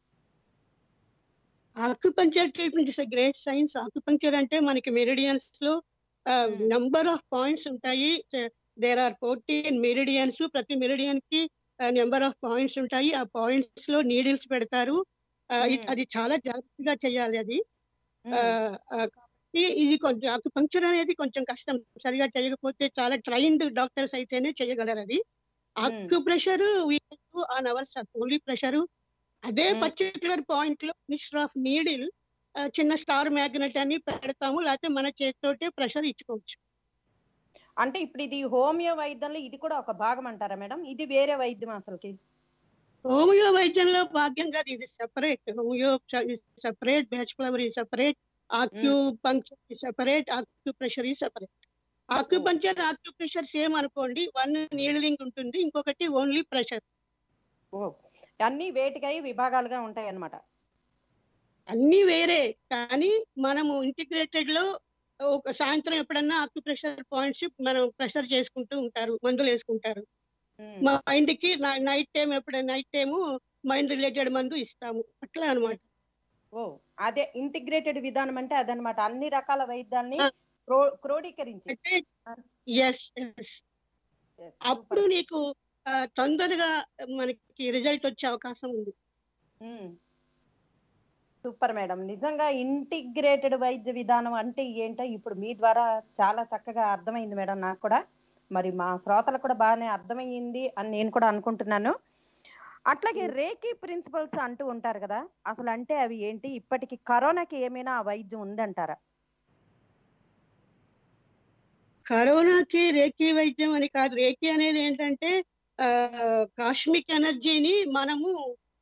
acupuncture treatment is great science acupuncture అంటే మనకి మెరిడియన్స్ లో Hmm. నంబర్ ఆఫ్ పాయింట్స్ ఉంటాయి దేర్ ఆర్ ఫోర్టీన్ మెరిడియన్స్ ప్రతి మెరిడియన్ కి నెంబర్ ఆఫ్ పాయింట్స్ ఉంటాయి ఆ పాయింట్స్ లో నీడిల్స్ పెడతారు ఆ, ఇ- Hmm. అది చాలా జాగ్రత్తగా చేయాలి అది ఉమ్, ఆ, ఆ, కాబట్టి ఇది కొంచెం ఆక్యుపంక్చర్ అనేది కొంచెం కష్టం సరిగా చేయకపోతే చాలా ట్రైన్డ్ డాక్టర్స్ అయితేనే చేయగలరు అది acupressure on our only pressure అదే Hmm. పర్టికులర్ పాయింట్ లో మిస్టర్ ఆఫ్ నీడిల్ చిన్న స్టార్ మ్యాగ్నెట్ అని పెడతాము లేకపోతే మన చేతితోటే ప్రెషర్ ఇచ్చుకోవచ్చు అంటే ఇప్పుడు ఇది హోమియో వైద్యంలో ఇది కూడా ఒక భాగం అంటారా మేడం ఇది వేరే వైద్యం అసలుకి హోమియో వైద్యంలో భాగ్యంగా ఇది separate homeo separate Bach flower ఈ సెపరేట్ ఆక్యుపంక్చర్ ఈ సెపరేట్ ఆక్యుప్రెషర్ ఈ సెపరేట్ ఆక్యుపంక్చర్ ఆక్యుప్రెషర్ సేమ్ అనుకోండి వన్ నీడలింగ్ ఉంటుంది ఇంకొకటి ఓన్లీ ప్రెషర్ ఓ అన్ని వేటికై విభాగాలుగా ఉంటాయి అన్నమాట అన్ని వేరే కానీ మనము ఇంటిగ్రేటెడ్ లో ఒక సాయంత్రం ఎప్పుడన్నా ఆక్యుప్రెషర్ పాయింట్స్ మనం ప్రెషర్ చేసుకుంటూ ఉంటారు మందులు వేసుకుంటారు ఉమ్, మైండ్ కి నైట్ టైం ఎప్పుడు నైట్ టైము మైండ్ రిలేటెడ్ మందు ఇస్తాము అట్లా అనమాట ఓ అదే ఇంటిగ్రేటెడ్ విధానం అంటే అదనమాట అన్ని రకాల వైద్యాల్ని ఆ. క్రో- క్రోడీకరించి అయితే ఆ. ఎస్ ఎస్ అప్పుడు నీకు ఆ, తొందరగా మనకి రిజల్ట్ వచ్చే అవకాశం ఉంది సూపర్ మేడం నిజంగా ఇంటిగ్రేటెడ్ వైద్య విధానం అంటే ఏంటో ఇప్పుడు మీ ద్వారా చాలా చక్కగా అర్థమైంది మేడం నాకు కూడా మరి మా శ్రోతలకు కూడా బాగానే అర్థమయ్యింది అని నేను కూడా అనుకుంటున్నాను అట్లాగే రేకీ ప్రిన్సిపల్స్ అంటూ ఉంటారు కదా అసలు అంటే అవి ఏంటి ఇప్పటికి కరోనాకి ఏమైనా ఆ వైద్యం ఉందంటారా కరోనాకి రేఖీ వైద్యం అని కాదు రేఖీ అనేది ఏంటంటే ఆ కాస్మిక్ ఎనర్జీని మనము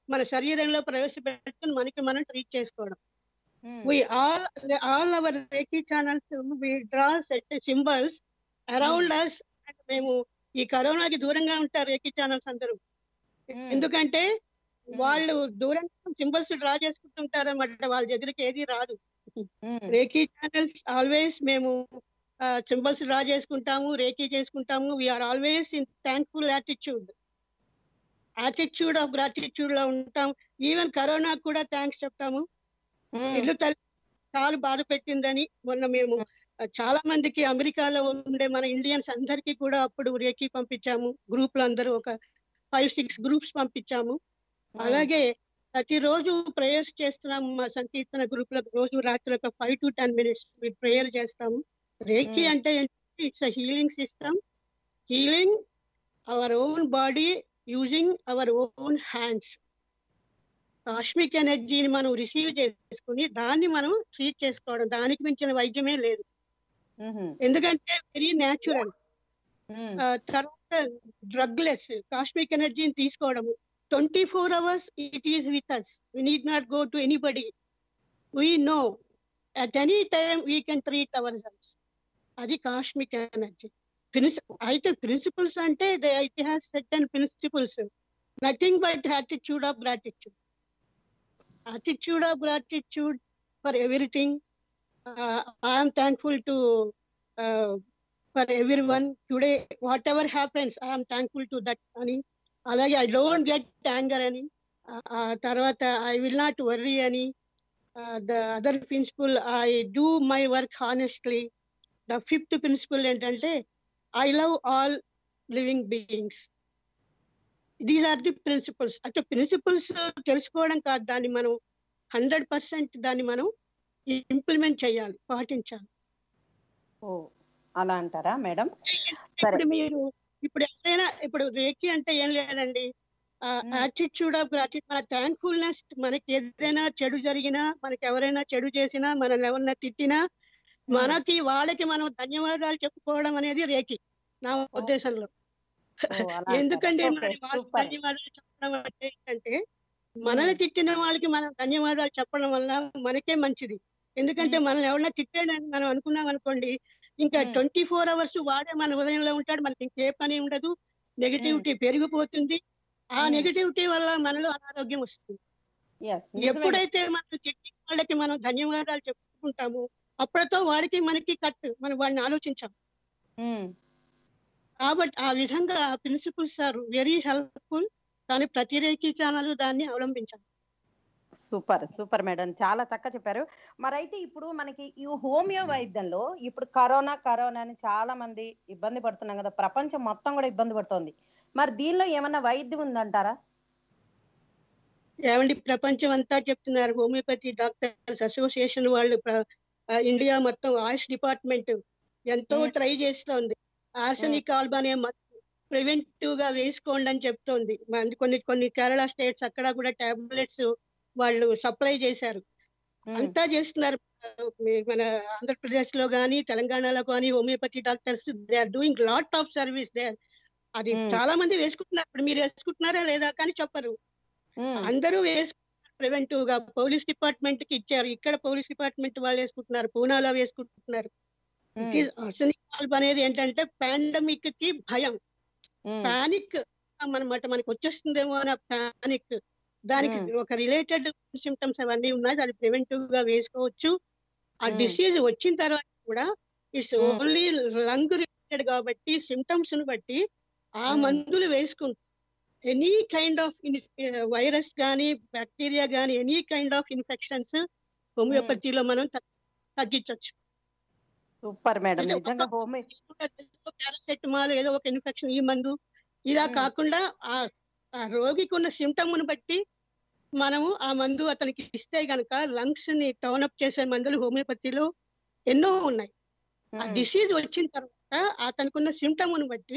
మన శరీరంలో ప్రవేశపెట్టుకుని మనకి మనం ట్రీట్ చేసుకోవడం ఉమ్, we all all our reiki channels we draw set symbols around us and మేము ఈ కరోనాకి దూరంగా ఉంటారు రేకి ఛానల్స్ అందరూ ఉమ్, ఎందుకంటే వాళ్ళు దూరంగా సింబల్స్ డ్రా చేసుకుంటుంటారు అన్నమాట వాళ్ళ దగ్గరికి ఏది రాదు ఉమ్, రేకి ఛానల్స్ ఆల్వేస్ మేము సింబల్స్ డ్రా చేసుకుంటాము రేకి చేసుకుంటాము we're always in thankful attitude attitude of gratitude లో ఉంటాం ఈవెన్ కరోనా కూడా థ్యాంక్స్ చెప్తాము ఉమ్, ఇల్లు తల్లి చాలా బాధ పెట్టిందని మొన్న మేము ఆ, చాలా మందికి అమెరికాలో ఉండే మన ఇండియన్స్ అందరికీ కూడా అప్పుడు రేకి పంపించాము గ్రూప్ లో అందరూ ఒక ఫైవ్ సిక్స్ గ్రూప్స్ పంపించాము ఉమ్, అలాగే ప్రతిరోజు ప్రేయర్స్ చేస్తున్నాము మా సంకీర్తన గ్రూప్ లో రోజు రాత్రి ఒక five to ten minutes prayer చేస్తాము రేకి Hmm. అంటే it's a healing system healing our own body using our own hands cosmic ఎనర్జీని మనం రిసీవ్ చేసుకుని దాన్ని మనం ట్రీట్ చేసుకోవడం దానికి మించిన వైద్యమే లేదు ఉమ్, ఎందుకంటే వెరీ న్యాచురల్ ఉమ్, తర్వాత డ్రగ్ లెస్ కాస్మిక్ ఎనర్జీని తీసుకోవడము twenty four hours it is with us we need not go to anybody we know at any time we can treat our cells అది కాస్మిక్ ఎనర్జీ ప్రిన్స్ అయితే principles అంటే it has set and principles nothing but attitude of gratitude attitude of gratitude for everything. Uh, I am thankful to uh, for everyone today. Whatever happens, I am thankful to that అని అలాగే I don't get anger అని తర్వాత I will not worry అని the other principle I do my work honestly the fifth principle ఏంటంటే I love all living beings these are the principles అంటే principles తెలుసుకోవడం కాదు దాన్ని మనం హండ్రెడ్ పర్సెంట్ దాన్ని మనం ఇంప్లిమెంట్ చేయాలి పాటించాలి ఓ అలా అంటారా మేడం సరే ఇప్పుడు మీరు ఇప్పుడు ఎవరైనా ఇప్పుడు రేకి అంటే ఏం లేదండి Hmm. యాటిట్యూడ్ ఆఫ్ గ్రాటిట్యూడ్ మన థ్యాంక్ఫుల్నెస్ మనకి ఏదైనా చెడు జరిగినా మనకి ఎవరైనా చెడు చేసినా మనల్ని ఎవరైనా తిట్టినా మనకి వాళ్ళకి మనం ధన్యవాదాలు చెప్పుకోవడం అనేది రేకి నా ఉద్దేశంలో ఓ, అలా అంటారా? ఎందుకంటే ఓకే, మరి వాళ్ళకి సూపర్. ధన్యవాదాలు చెప్పడం అంటే ఏంటంటే మనల్ని తిట్టిన వాళ్ళకి మనం ధన్యవాదాలు చెప్పడం వల్ల మనకే మంచిది ఎందుకంటే మ్మ్. మనల్ని ఎవరైనా తిట్టాడని మనం అనుకున్నాం అనుకోండి ఇంకా మ్మ్. ట్వంటీ ఫోర్ అవర్స్ వాడే మన హృదయంలో ఉంటాడు మనకి ఇంకే పని ఉండదు నెగటివిటీ పెరిగిపోతుంది ఆ మ్మ్. నెగటివిటీ వల్ల మనలో అనారోగ్యం వస్తుంది Yes, నిజమే. ఎప్పుడైతే మనం తిట్టిన వాళ్ళకి మనం ధన్యవాదాలు చెప్పుకుంటామో అప్పటితో వాడికి మనకి కట్ మనం వాడిని ఆలోచించాం ఉమ్, కాబట్టి ఆ విధంగా ప్రిన్సిపల్స్ ఆర్ వెరీ హెల్ప్ఫుల్ కానీ ప్రతి రేఖీ ఛానల్ దాన్ని అవలంబించాలి సూపర్ సూపర్ మేడం చాలా చక్కగా చెప్పారు మరైతే ఇప్పుడు మనకి ఈ హోమియో వైద్యంలో ఇప్పుడు కరోనా కరోనా అని చాలా మంది ఇబ్బంది పడుతున్నాం కదా ప్రపంచం మొత్తం కూడా ఇబ్బంది పడుతోంది మరి దీనిలో ఏమన్నా వైద్యం ఉందంటారా ఏమండి ప్రపంచం అంతా చెప్తున్నారు హోమియోపతి డాక్టర్స్ అసోసియేషన్ వాళ్ళు ప్ర- ఆ, ఇండియా మొత్తం ఆయుష్ డిపార్ట్మెంట్ ఎంతో మ్మ్. ట్రై చేస్తోంది ఆర్సనిక్ ఆల్బా అనే ప్రివెంటివ్ గా వేసుకోండి అని చెప్తోంది మన- కొన్ని కొన్ని కేరళ స్టేట్స్ అక్కడ కూడా టాబ్లెట్స్ వాళ్ళు సప్లై చేశారు ఉమ్, అంతా చేస్తున్నారు మీ- మన ఆంధ్రప్రదేశ్ లో కానీ తెలంగాణలో కానీ homeopathy doctors they are doing lot of service they అది Hmm. చాలా మంది వేసుకుంటున్నారు ఇప్పుడు మీరు వేసుకుంటున్నారా లేదా కానీ చెప్పరు ఉమ్, అందరూ వేసుకుంటున్నారు ప్రివెంటివ్ గా పోలీస్ డిపార్ట్మెంట్ కి ఇచ్చారు ఇక్కడ పోలీస్ డిపార్ట్మెంట్ వాళ్ళు వేసుకుంటున్నారు పూనాలో వేసుకుంటున్నారు ఉమ్, ఇట్ ఈస్ అర్సనిక్ కాల్బ్ అనేది ఏంటంటే పాండమిక్ కి భయం ఉమ్, పానిక్ అనమాట మనకి వచ్చేస్తుందేమో అనే పానిక్ దానికి Hmm. ఒక రిలేటెడ్ సిమ్టమ్స్ అవన్నీ ఉన్నాయి అది ప్రివెంటివ్ గా వేసుకోవచ్చు ఆ Hmm. డిసీజ్ వచ్చిన తర్వాత కూడా it's Hmm. Only lung related కాబట్టి సిమ్టమ్స్ ను బట్టి ఆ Hmm. మందులు వేసుకుంటాం ఎనీ కైండ్ ఆఫ్ వైరస్ కానీ బ్యాక్టీరియా కానీ ఎనీ కైండ్ ఆఫ్ ఇన్ఫెక్షన్స్ హోమియోపతిలో మనం తగ్- తగ్గించొచ్చు సూపర్ మేడం అంటే నిజంగా ఒక- హోమియో పారాసెటమాల్ ఏదో ఒక ఇన్ఫెక్షన్ ఈ మందు ఇలా Hmm. కాకుండా ఆ ఆ రోగికి ఉన్న సిమ్టమ్ బట్టి మనము ఆ మందు అతనికి ఇస్తే గనక లంగ్స్ ని టర్న్ అప్ చేసే మందులు హోమియోపతిలో ఎన్నో ఉన్నాయి ఆ ఉమ్, డిసీజ్ వచ్చిన తర్వాత అతనికి ఉన్న సిమ్టమ్ బట్టి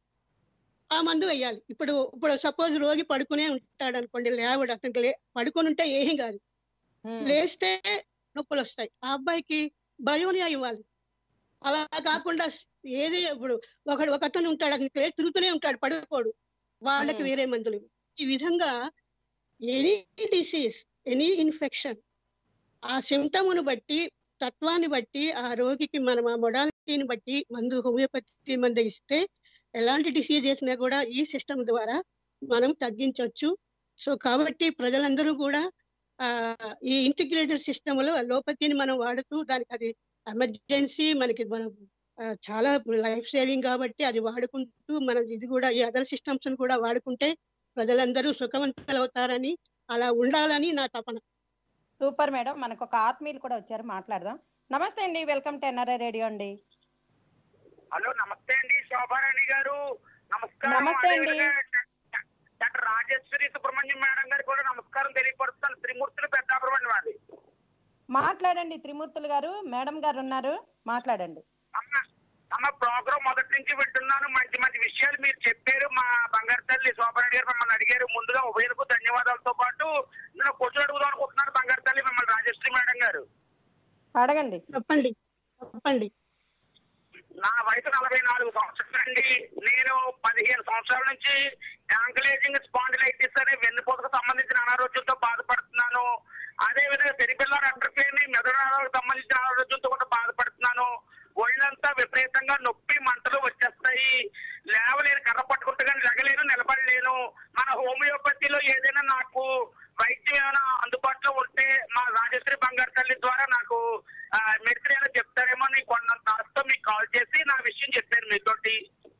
ఆ మందు వేయాలి ఇప్పుడు ఇప్పుడు సపోజ్ రోగి పడుకునే ఉంటాడు అనుకోండి లేవడు అతనికి లే పడుకొని ఉంటే ఏం కాదు ఉమ్, లేస్తే నొప్పులు వస్తాయి ఆ అబ్బాయికి బయోనియా ఇవ్వాలి అలా కాకుండా ఏది ఇప్పుడు ఒకడు ఒక అతను ఉంటాడు అతనికి లేచి తిరుగుతూనే ఉంటాడు పడుకోడు వాళ్ళకి Hmm. వేరే మందులు ఈ విధంగా ఎనీ డిసీజ్ ఎనీ ఇన్ఫెక్షన్ ఆ సిమ్టమును బట్టి తత్వాన్ని బట్టి ఆ రోగికి మనం ఆ మొడాలిటీని బట్టి మందు హోమియోపతి మందు ఇస్తే ఎలాంటి డిసీజ్ చేసినా కూడా ఈ సిస్టమ్ ద్వారా మనం తగ్గించవచ్చు సో కాబట్టి ప్రజలందరూ కూడా ఆ ఈ ఇంటిగ్రేటెడ్ సిస్టమ్ లో లోపతిని మనం వాడుతూ దానికి అది ఎమర్జెన్సీ మనకి మనం ఆ, చాలా లైఫ్ సేవింగ్ కాబట్టి అది వాడుకుంటూ మనం ఇది కూడా ఈ అదర్ సిస్టమ్స్ కూడా వాడుకుంటే ప్రజలందరూ సుఖవంతులు అవుతారని అలా ఉండాలని నా తపన సూపర్ మేడం మనకు ఒక ఆత్మీయులు కూడా వచ్చారు మాట్లాడదాం నమస్తే అండి వెల్కమ్ టు ఎన్ఆర్ఐ రేడియో అండి హలో నమస్తే అండి శోభారాణి గారు నమస్కారం నమస్తే అండి. అదేవిధంగా డా- డాక్టర్ రాజేశ్వరి సుబ్రహ్మణ్యం మేడం గారు కూడా నమస్కారం తెలియపరుస్తాను త్రిమూర్తులు పెద్దాపురం వారి మాట్లాడండి త్రిమూర్తులు గారు మేడం గారు ఉన్నారు మాట్లాడండి అమ్మ అమ్మ ప్రోగ్రామ్ మొదటి నుంచి వింటున్నాను మంచి మంచి విషయాలు మీరు చెప్పారు మా బంగారు తల్లి శోభారాణి గారు మిమ్మల్ని అడిగారు ముందుగా ఉభయలకు ధన్యవాదాలతో పాటు నేను క్వశ్చన్ అడుగుదాం అనుకుంటున్నాను బంగారు తల్లి మిమ్మల్ని రాజేశ్వరి మేడం గారు అడగండి చెప్పండి చెప్పండి నా వయసు నలభై నాలుగు సంవత్సరాలండి నేను పదిహేను సంవత్సరాల నుంచి యాంకలేజింగ్ స్పాండిలైటిస్ అనే వెన్నుపూసకు సంబంధించిన అనారోగ్యంతో బాధపడుతున్నాను అదే విధంగా సెరిబెల్లార్ అట్రఫీని మెదడు సంబంధించిన అనారోగ్యంతో కూడా బాధపడుతున్నాను ఒళ్ళంతా విపరీతంగా నొప్పి మంటలు వచ్చేస్తాయి లేవలేను కర్ర పట్టుకుంటే కానీ లెగలేను నిలబడలేను మన హోమియోపతిలో ఏదైనా నాకు వైద్యం ఏమైనా అందుబాటులో ఉంటే మా రాజశ్రీ బంగారు తల్లి ద్వారా నాకు మెడిసిన్ ఏమైనా చెప్తారేమో అని కొన్నంత ఆశతో మీకు కాల్ చేసి నా విషయం చెప్పాను మీతోటి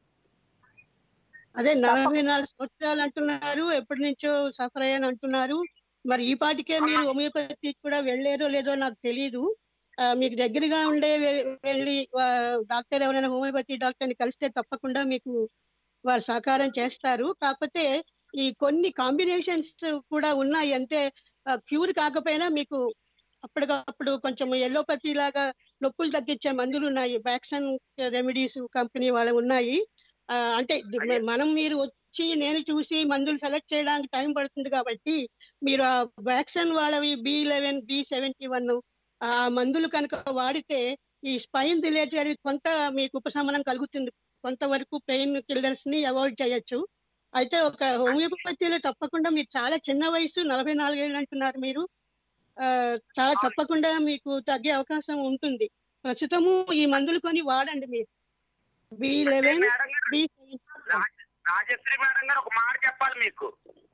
అదే నలభై నాలుగు సంవత్సరాలు అంటున్నారు ఎప్పటి నుంచో సఫర్ అయ్యాను అంటున్నారు మరి ఈ పాటికే మీరు హోమియోపతి కూడా వెళ్ళారో లేదో నాకు తెలియదు ఆ, మీకు దగ్గరగా ఉండే వె- వెళ్ళి ఆ, డాక్టర్ ఎవరైనా హోమియోపతి డాక్టర్ని కలిస్తే తప్పకుండా మీకు వారు సహకారం చేస్తారు కాకపోతే ఈ కొన్ని కాంబినేషన్స్ కూడా ఉన్నాయి అంటే క్యూర్ కాకపోయినా మీకు అప్పటికప్పుడు కొంచెం ఎల్లోపతి లాగా నొప్పులు తగ్గించే మందులు ఉన్నాయి వ్యాక్సిన్ రెమెడీస్ కంపెనీ వాళ్ళు ఉన్నాయి ఆ, అంటే ది- అయ్యో. మనం మీరు వచ్చి నేను చూసి మందులు సెలెక్ట్ చేయడానికి టైం పడుతుంది కాబట్టి మీరు ఆ వ్యాక్సిన్ వాళ్ళవి B eleven B seventy one ఆ మందులు కనుక వాడితే ఈ స్పైన్ రిలేటెడ్ కొంత మీకు ఉపశమనం కలుగుతుంది కొంతవరకు పెయిన్ కిల్లర్స్ ని అవాయిడ్ చేయొచ్చు అయితే ఒక హోమియోపతిలో తప్పకుండా మీరు చాలా చిన్న వయసు నలభై నాలుగేళ్ళు అంటున్నారు మీరు ఆ, చాలా తప్పకుండా మీకు తగ్గే అవకాశం ఉంటుంది ప్రస్తుతము ఈ మందులు కొని వాడండి మీరు బి లెవెన్ మేడం గారు బి రాజ- రాజశ్రీ మేడం గారు ఒక మాట చెప్పాలి మీకు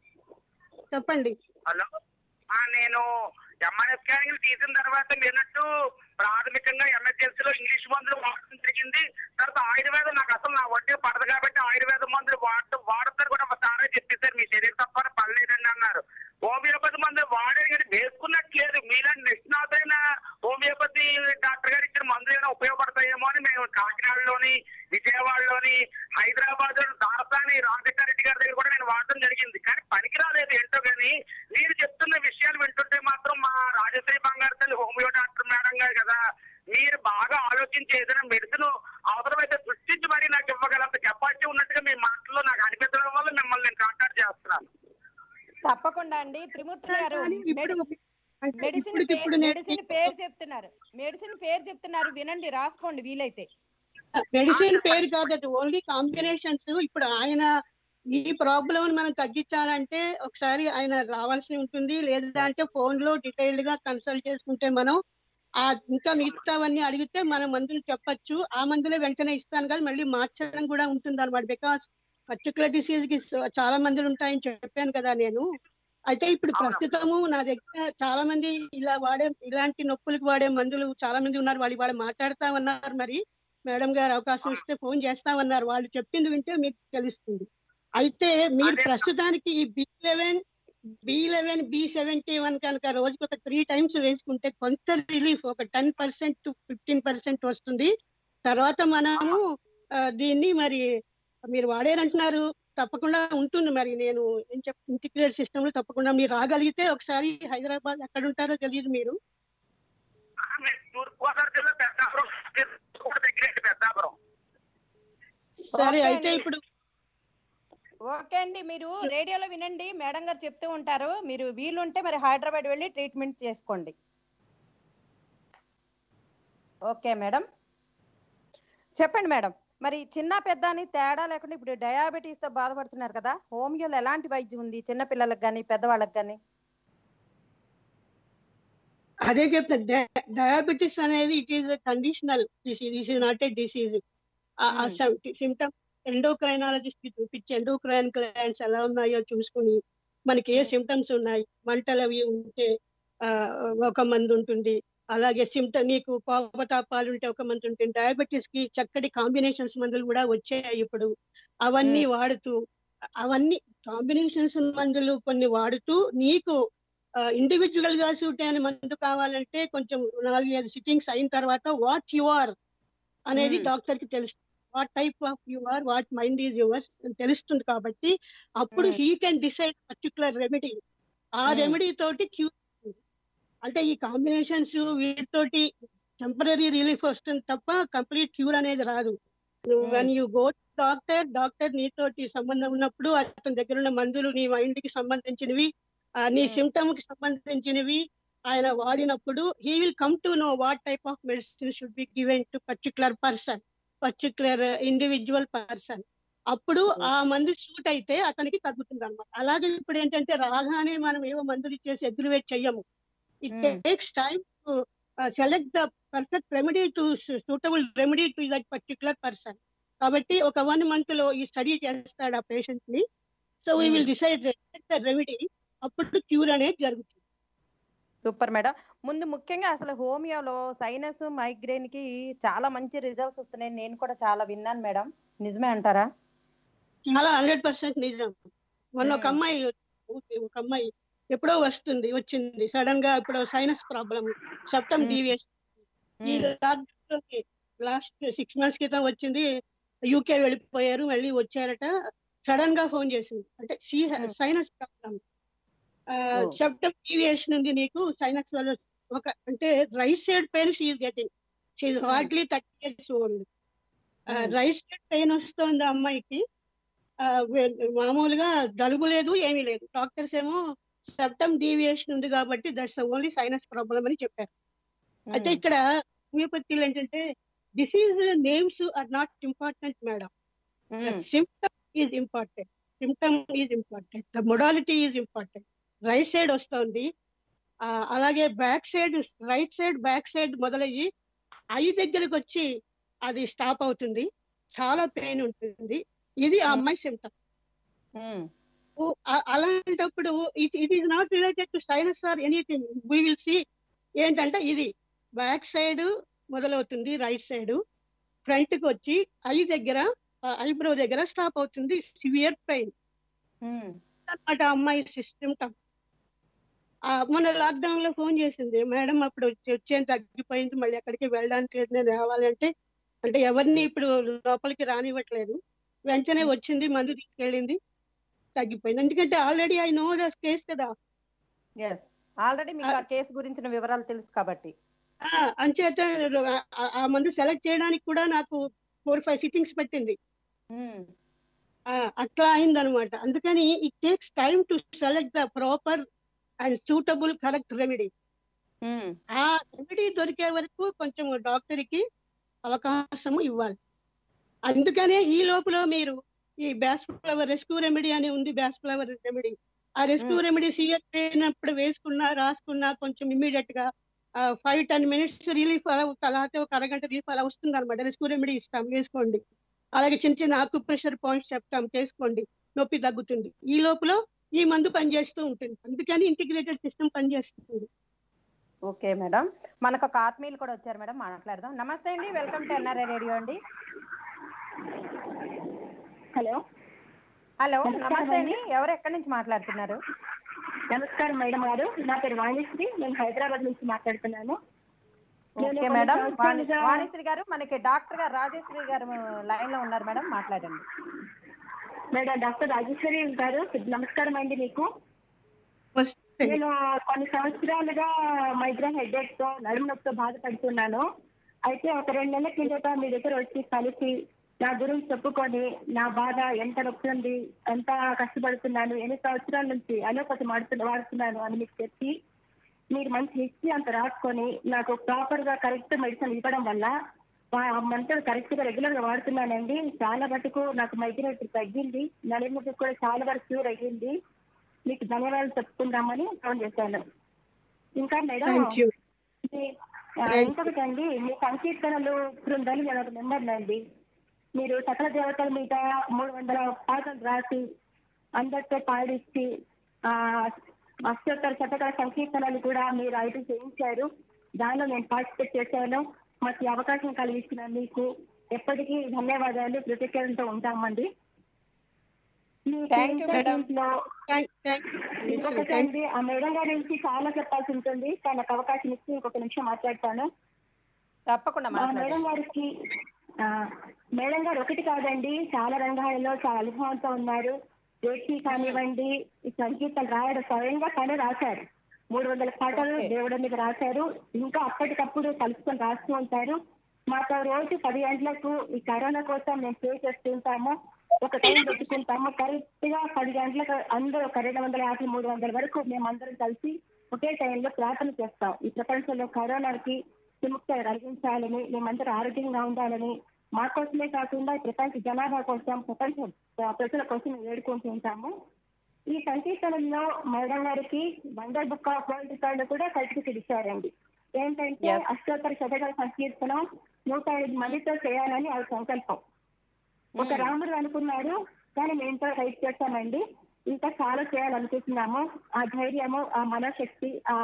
చెప్పండి హలో ఆ, నేను ఎంఆర్ఎస్ స్కానింగ్ తీసిన తర్వాత మీరన్నట్టు ప్రాథమికంగా ఎమర్జెన్సీలో ఇంగ్లీష్ మందులు వాడటం జరిగింది తర్వాత ఆయుర్వేదం నాకు అసలు నా వడ్డీ పడదు కాబట్టి ఆయుర్వేద మందులు వాడటం వాడతారు కూడా మా సారే చెప్పేశారు మీ శరీరం తప్ప పర్లేదండి అన్నారు హోమియోపతి మందులు వాడారు కానీ వేసుకున్నట్లేదు మీలాంటి నిష్ణాతైన హోమియోపతి డాక్టర్ గారు ఇచ్చిన మందులు ఏమైనా ఉపయోగపడతాయేమో అని మేము కాకినాడలోని విజయవాడలోని హైదరాబాద్ దారసాని రాజకారెడ్డి గారి దగ్గర కూడా నేను వాడటం జరిగింది కానీ పనికి రాలేదు ఏంటో కానీ మీరు చెప్తున్న విషయాలు వింటుంటే మాత్రం మా రాజశ్రీ బంగారు తల్లి హోమియో డాక్టర్ మేడం గారు కదా మీరు బాగా ఆలోచించి ఏదైనా మెడిసిన్ అవసరమైతే సృష్టించి మరీ నాకు ఇవ్వగలంత కెపాసిటీ ఉన్నట్టుగా మీ మాటల్లో నాకు అనిపించడం వల్ల మిమ్మల్ని నేను కాంటాక్ట్ చేస్తున్నాను తప్పకుండా అండి త్రిమూర్తులు గారు కానీ ఇప్పుడు అంటే మెడిసిన్ ఇప్పటికిప్పుడు నేను మెడిసిన్ పేరు చెప్తున్నారు మెడిసిన్ పేరు చెప్తున్నారు వినండి రాసుకోండి వీలైతే మెడిసిన్ పేరు కాదు అది ఓన్లీ కాంబినేషన్స్ ఇప్పుడు ఆయన ఈ ప్రాబ్లం మనం తగ్గించాలంటే ఒకసారి ఆయన రావాల్సి ఉంటుంది లేదా అంటే ఫోన్ లో డీటెయిల్డ్ గా కన్సల్ట్ చేసుకుంటే మనం ఆ ఇంకా మిగతావన్నీ అడిగితే మనం మందులు చెప్పొచ్చు ఆ మందులే వెంటనే ఇస్తాను కానీ మళ్ళీ మార్చడం కూడా ఉంటుంది అనమాట బికాస్ పర్టికులర్ డిసీజ్ కి స- చాలా మందులు ఉంటాయని చెప్పాను కదా నేను అయితే ఇప్పుడు అవును. ప్రస్తుతము నా దగ్గర చాలా మంది ఇలా వాడే ఇలాంటి నొప్పులకు వాడే మందులు చాలా మంది ఉన్నారు వాళ్ళు వాళ్ళు మాట్లాడుతా ఉన్నారు మరి మేడం గారు అవకాశం ఇస్తే ఫోన్ చేస్తామన్నారు వాళ్ళు చెప్పింది వింటే మీకు తెలుస్తుంది అయితే మీరు అదే. ప్రస్తుతానికి ఈ B eleven B eleven B seventy one కనుక రోజుకి ఒక త్రీ టైమ్స్ వేసుకుంటే కొంత రిలీఫ్ ఒక ten percent to fifteen percent వస్తుంది తర్వాత మనము ఆ, దీన్ని మరి మీరు వాడారంటున్నారు తప్పకుండా ఉంటుంది మరి నేను ఏం చెప్ ఇంటిగ్రేట్ సిస్టమ్ లో తప్పకుండా మీరు రాగలిగితే ఒకసారి హైదరాబాద్ ఎక్కడ ఉంటారో తెలియదు మీరు ఆ, మేము తూర్పుగోదావరి జిల్లా పెద్దాపురం కూడా దగ్గర పెద్దాపురం సరే ఓకే అయితే అండి. ఇప్పుడు ఓకే అండి మీరు రేడియోలో వినండి మేడం గారు చెప్తూ ఉంటారు మీరు వీలుంటే మరి హైదరాబాద్ వెళ్ళి ట్రీట్మెంట్ చేసుకోండి ఓకే మేడం చెప్పండి మేడం మరి చిన్న పెద్ద అని తేడా లేకుండా ఇప్పుడు డయాబెటీస్ తో బాధపడుతున్నారు కదా హోమియోలో ఎలాంటి వైద్యం ఉంది చిన్న పిల్లలకు కానీ పెద్దవాళ్ళకి కానీ అదే చెప్తా డయాబెటిస్ అనేది it is conditional disease is not a disease ఆ సిమ్టమ్ ఎండోక్రైనాలజిస్ట్ కి చూపించి ఎండోక్రైన్ క్లయింట్స్ ఎలా ఉన్నాయో చూసుకుని మనకి ఏ సిమ్టమ్స్ ఉన్నాయి మంటలు అవి ఉంటే ఆ, ఒక మందు ఉంటుంది అలాగే సిమ్టమ్ నీకు కోపతాపాలు ఉంటే ఒక మందు ఉంటుంది డయాబెటీస్ కి చక్కటి కాంబినేషన్స్ మందులు కూడా వచ్చాయి ఇప్పుడు అవన్నీ వాడుతూ అవన్నీ కాంబినేషన్స్ మందులు కొన్ని వాడుతూ నీకు ఇండివిజువల్ గా సూట్ అయిన మందు కావాలంటే కొంచెం నాలుగైదు సిట్టింగ్స్ అయిన తర్వాత వాట్ యు ఆర్ అనేది Hmm. డాక్టర్ కి తెలుస్తుంది what type of you are what mind is yours తెలుస్తుంది కాబట్టి అప్పుడు Hmm. He can decide particular remedy ఆ Hmm. రెమెడీ తోటి క్యూర్ అంటే ఈ కాంబినేషన్స్ వీటితోటి టెంపరీ రిలీఫ్ వస్తుంది తప్ప కంప్లీట్ క్యూర్ అనేది రాదు Hmm. When you go doctor doctor నీతోటి సంబంధం ఉన్నప్పుడు అతని దగ్గర ఉన్న మందులు నీ మైండ్ కి సంబంధించినవి ఆ, నీ Hmm. సిమ్టమ్ కి సంబంధించినవి ఆయన వాడినప్పుడు he will come to know what type of medicine should be given to particular person particular individual person అప్పుడు Hmm. ఆ మందు సూట్ అయితే అతనికి తగ్గుతుంది అనమాట అలాగే ఇప్పుడు ఏంటంటే రాగానే మనం ఏవో మందులు ఇచ్చేసి ఎగ్రివేట్ చెయ్యము it Hmm. Takes time to select the perfect remedy to suitable remedy to that particular person కాబట్టి ఒక వన్ మంత్ లో ఈ స్టడీ చేస్తాడు ఆ పేషెంట్ ని so we will decide the remedy అప్పుడు క్యూర్ అనేది జరుగుతుంది సూపర్ మేడం ముందు ముఖ్యంగా అసలు హోమియోలో సైనస్ మైగ్రేన్ కి చాలా మంచి రిజల్ట్స్ వస్తున్నాయి నేను కూడా చాలా విన్నాను మేడం నిజమే అంటారా చాలా హండ్రెడ్ పర్సెంట్ నిజం మొన్న ఒక Hmm. అమ్మాయి ఒక అమ్మాయి ఎప్పుడో వస్తుంది వచ్చింది సడన్ గా ఇప్పుడు sinus problem septum Hmm. Deviation ఈ లాక్డౌన్ లాస్ట్ సిక్స్ మంత్స్ క్రితం వచ్చింది యూకే వెళ్ళిపోయారు మళ్ళీ వచ్చారట సడన్ గా ఫోన్ చేసింది అంటే Hmm. Sinus problem Oh. Septum deviation ఉంది నీకు సైనస్ వల్ల ఒక అంటే right side pain she getting she Hmm. Hardly thirty years old Hmm. Right side pain వస్తుంది ఆ అమ్మాయికి ఆ, వే- మామూలుగా జలుబు లేదు ఏమీ లేదు డాక్టర్స్ ఏమో సెప్టమ్ డీవియేషన్ ఉంది కాబట్టి దట్స్ ఓన్లీ సైనస్ ప్రాబ్లం అని చెప్పారు అయితే Hmm. ఇక్కడ హోమియోపతిలో ఏంటంటే disease names are not important madam Hmm. Symptom is important symptom is important the modality is important right side వస్తుంది ఆ, అలాగే back side right side back side మొదలయ్యి ఐ దగ్గరకు వచ్చి అది స్టాప్ అవుతుంది చాలా పెయిన్ ఉంటుంది ఇది ఆ అమ్మాయి సిమ్టమ్ Hmm. అలాంటప్పుడు it it is not related to sinus or anything we will see ఏంటంటే ఇది బ్యాక్ సైడ్ మొదలవుతుంది రైట్ సైడ్ ఫ్రంట్ కి వచ్చి ఐ దగ్గర ఐబ్రో దగ్గర స్టాప్ అవుతుంది సివియర్ పెయిన్ Hmm. అన్నమాట ఆ అమ్మాయి సిస్టమ్ మొన్న లాక్డౌన్ లో ఫోన్ చేసింది మేడం అప్పుడు వచ్చి వచ్చేంత తగ్గిపోయింది మళ్ళీ ఎక్కడికి వెళ్ళడానికి లేదు నేను రావాలంటే అంటే ఎవరిని ఇప్పుడు లోపలికి రానివ్వట్లేదు వెంటనే వచ్చింది మందు తీసుకెళ్ళింది తగ్గిపోయింది ఎందుకంటే already I know the case కదా Yes. ఆల్రెడీ మీకు ఆ కేసు గురించిన వివరాలు తెలుసు కాబట్టి ఆ, అంచేత ఆ- ఆ మందు సెలెక్ట్ చేయడానికి కూడా నాకు ఫోర్ ఫైవ్ సిట్టింగ్స్ పెట్టింది Hmm. ఆ, అట్లా అయిందనమాట అందుకని it takes time to select the proper and suitable correct remedy Hmm. ఆ రెమెడీ దొరికే వరకు కొంచెం డాక్టర్ కి అవకాశము ఇవ్వాలి అందుకనే ఈ లోపల మీరు ఈ బ్యాస్ ఫ్లవర్ రెస్క్యూ రెమెడీ అని ఉంది బ్యాస్ ఫ్లవర్ రెమెడీ ఆ రెస్క్యూ Hmm. రెమెడీ సీఎస్ అయినప్పుడు వేసుకున్నా రాసుకున్నా కొంచెం ఇమ్మీడియట్ గా ఫైవ్ టెన్ మినిట్స్ రిలీఫ్ అలా అలాగే ఒక అరగంట రిలీఫ్ అలా వస్తుంది అనమాట రెస్క్యూ రెమెడీ ఇస్తాం వేసుకోండి అలాగే చిన్న చిన్న ఆకు ప్రెషర్ పాయింట్స్ చెప్తాం చేసుకోండి నొప్పి తగ్గుతుంది ఈ లోపల ఈ మందు పనిచేస్తూ ఉంటుంది అందుకని ఇంటిగ్రేటెడ్ సిస్టమ్ పనిచేస్తుంది ఓకే మేడం మనకు ఒక ఆత్మీయులు కూడా వచ్చారు మేడం మాట్లాడదాం నమస్తే అండి వెల్కమ్ టు ఎన్ఆర్ఐ రేడియో అండి హలో హలో నమస్కారం నమస్తే అండి అండి. ఎవరు ఎక్కడి నుంచి మాట్లాడుతున్నారు నమస్కారం మేడం గారు నా పేరు వాణిశ్రీ నేను హైదరాబాద్ నుంచి మాట్లాడుతున్నాను నేను ఓకే కొన్ని మేడం వాణి సంవత్సరాలుగా- వాణిశ్రీ గారు మనకి డాక్టర్ గారు రాజేశ్వరి గారు లైన్ లో ఉన్నారు మేడం మాట్లాడండి మేడం డాక్టర్ రాజేశ్వరి గారు నమస్కారం అండి మీకు వస్తే నేను కొన్ని సంవత్సరాలుగా మైగ్రేన్ హెడేక్ తో నడుము నొప్పితో బాధపడుతున్నాను అయితే ఒక రెండు నెలల కిందట మీ దగ్గర వచ్చి కలిసి నా గురించి చెప్పుకొని నా బాధ ఎంత నొప్పి ఉంది ఎంత కష్టపడుతున్నాను ఎన్ని సంవత్సరాల నుంచి అలోపతి మాడుతున్న వాడుతున్నాను అని మీకు చెప్పి మీరు మంచి హిస్టరీ అంత రాసుకొని నాకు ప్రాపర్ గా కరెక్ట్ మెడిసిన్ ఇవ్వడం వల్ల మంత్ కరెక్ట్ గా రెగ్యులర్ గా వాడుతున్నానండి చాలా మటుకు నాకు మైగ్రేట్ తగ్గింది నలిముకి కూడా చాలా వరకు క్యూర్ అయ్యింది మీకు ధన్యవాదాలు చెప్పుకుందామని ఫోన్ చేశాను ఇంకా మేడం థ్యాంక్ యూ మీ- ఆ, Thank you. ఇంకొకటి అండి మీ సంకీర్తనలు బృందాలు నేను ఒక మెంబర్ అండి మీరు సకల దేవతల మీద మూడు వందల పాటలు రాసి అందరితో పాడించి ఆ అష్టోత్తర శతకర సంకీర్తనలు కూడా మీరు ఐదు చేయించారు దానిలో నేను పార్టిసిపేట్ చేశాను మాకు ఈ అవకాశం కలిగించిన మీకు ఎప్పటికీ ధన్యవాదాలు కృతజ్ఞతలతో ఉంటామండి మీ Thank you, madam. లో థ్యాంక్ థ్యాంక్ ఇంకొకటి అండి ఆ మేడం గారి నుంచి చాలా చెప్పాల్సి ఉంటుంది కానీ నాకు అవకాశం ఇచ్చి ఇంకొక నిమిషం మాట్లాడతాను తప్పకుండా మా మేడం మాట్లాడండి గారికి ఆ, మేడం గారు ఒకటి కాదండి చాలా రంగాలలో చాలా అనుభవంతో ఉన్నారు ఏసీ కానివ్వండి ఈ సంగీతాలు రాయడం స్వయంగా తనే రాశారు మూడు వందల పాటలు Okay. దేవుడి మీద రాశారు ఇంకా అప్పటికప్పుడు కలుసుకొని రాస్తూ ఉంటారు మాతో రోజు పది గంటలకు ఈ కరోనా కోసం మేము పే చేస్తుంటాము ఒక టైం పెట్టుకుంటాము కరెక్ట్ గా పది గంటలకు అందరూ ఒక రెండు వందల యాభై మూడు వందల వరకు మేము అందరం కలిసి ఒకే టైంలో ప్రార్థన చేస్తాం ఈ ప్రపంచంలో కరోనాకి విముక్త కలిగించాలని మేమందరం ఆరోగ్యంగా ఉండాలని మా కోసమే కాకుండా ఈ ప్రపంచ జనాభా కోసం ప్రపంచ ఆ, ప్రజల కోసం మేము వేడుకుంటూ ఉంటాము ఈ సంకీర్తనలో మేడం గారికి wonder book of world record కూడా సర్టిఫికేట్ ఇచ్చారండి ఏంటంటే Yes. అష్టోత్తర శతకర సంకీర్తనం నూట ఐదు మందితో చేయాలని ఆ సంకల్పం ఒక Hmm. రాముడు అనుకున్నారు కానీ మేము ఇంట్లో రైట్ చేస్తామండి ఇంకా చాలా చేయాలనుకుంటున్నాము ఆ ధైర్యము ఆ మనోశక్తి ఆ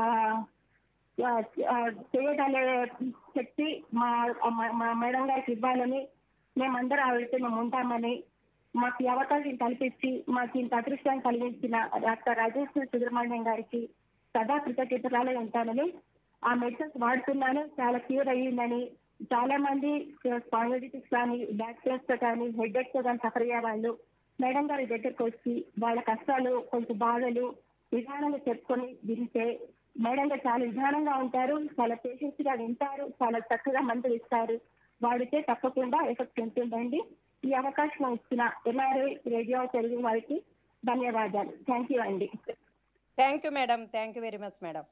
ఆ, ఆ, చేయగలే శక్తి మా మా- మా మేడం గారికి ఇవ్వాలని మేమందరం ఆవిడతో మేము ఉంటామని మాకు ఈ అవకాశం కల్పించి మాకు ఇంత అదృష్టాన్ని కలిగించిన డాక్టర్ రాజేష్ సుబ్రహ్మణ్యం గారికి సదా కృతజ్ఞతలే ఉంటానని ఆ మెడిసిన్స్ వాడుతున్నాను చాలా క్యూర్ అయ్యిందని చాలా మంది స్పాండిటిస్ కానీ బ్యాక్ పెయిన్స్ తో కానీ హెడ్ ఎక్ తో కానీ సఫర్ అయ్యే వాళ్ళు మేడం గారి దగ్గరకు వచ్చి వాళ్ళ కష్టాలు కొంచెం బాధలు నిదానంగా చెప్పుకొని వింటే మేడం గారు చాలా నిదానంగా ఉంటారు చాలా పేషెన్స్ గా వింటారు చాలా చక్కగా మందులు ఇస్తారు వాడితే తప్పకుండా ఎఫెక్ట్ ఉంటుందండి ఈ అవకాశం ఇచ్చిన ఎన్ఆర్ఐ రేడియో తెలుగు వారికి ధన్యవాదాలు థ్యాంక్ యూ అండి thank you madam thank you very much madam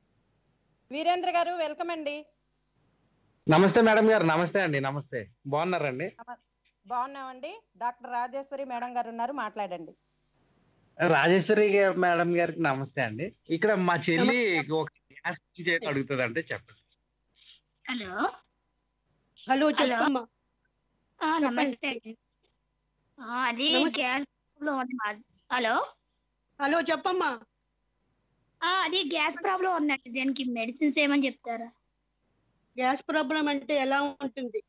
Virendra గారు వెల్కమ్ అండి నమస్తే మేడం గారు నమస్తే అండి నమస్తే బాగున్నారండి బాగున్నామండి డాక్టర్ రాజేశ్వరి మేడం గారు ఉన్నారు మాట్లాడండి రాజేశ్వరి గా- మేడం గారికి నమస్తే అండి ఇక్కడ మా చెల్లి ఒక గ్యాస్ చేతి అడుగుతుంది అంటే చెప్పండి హలో హలో హలో. చెప్పమ్మా ఆ, చెప్పండి. నమస్తే అండి ఆ, అది నమస్తే. గ్యాస్ ప్రాబ్లం ఉంది మా- హలో హలో చెప్పమ్మా ఆ, అది గ్యాస్ ప్రాబ్లం ఉందండి దానికి మెడిసిన్స్ ఏమని చెప్తారా గ్యాస్ ప్రాబ్లం అంటే ఎలా ఉంటుంది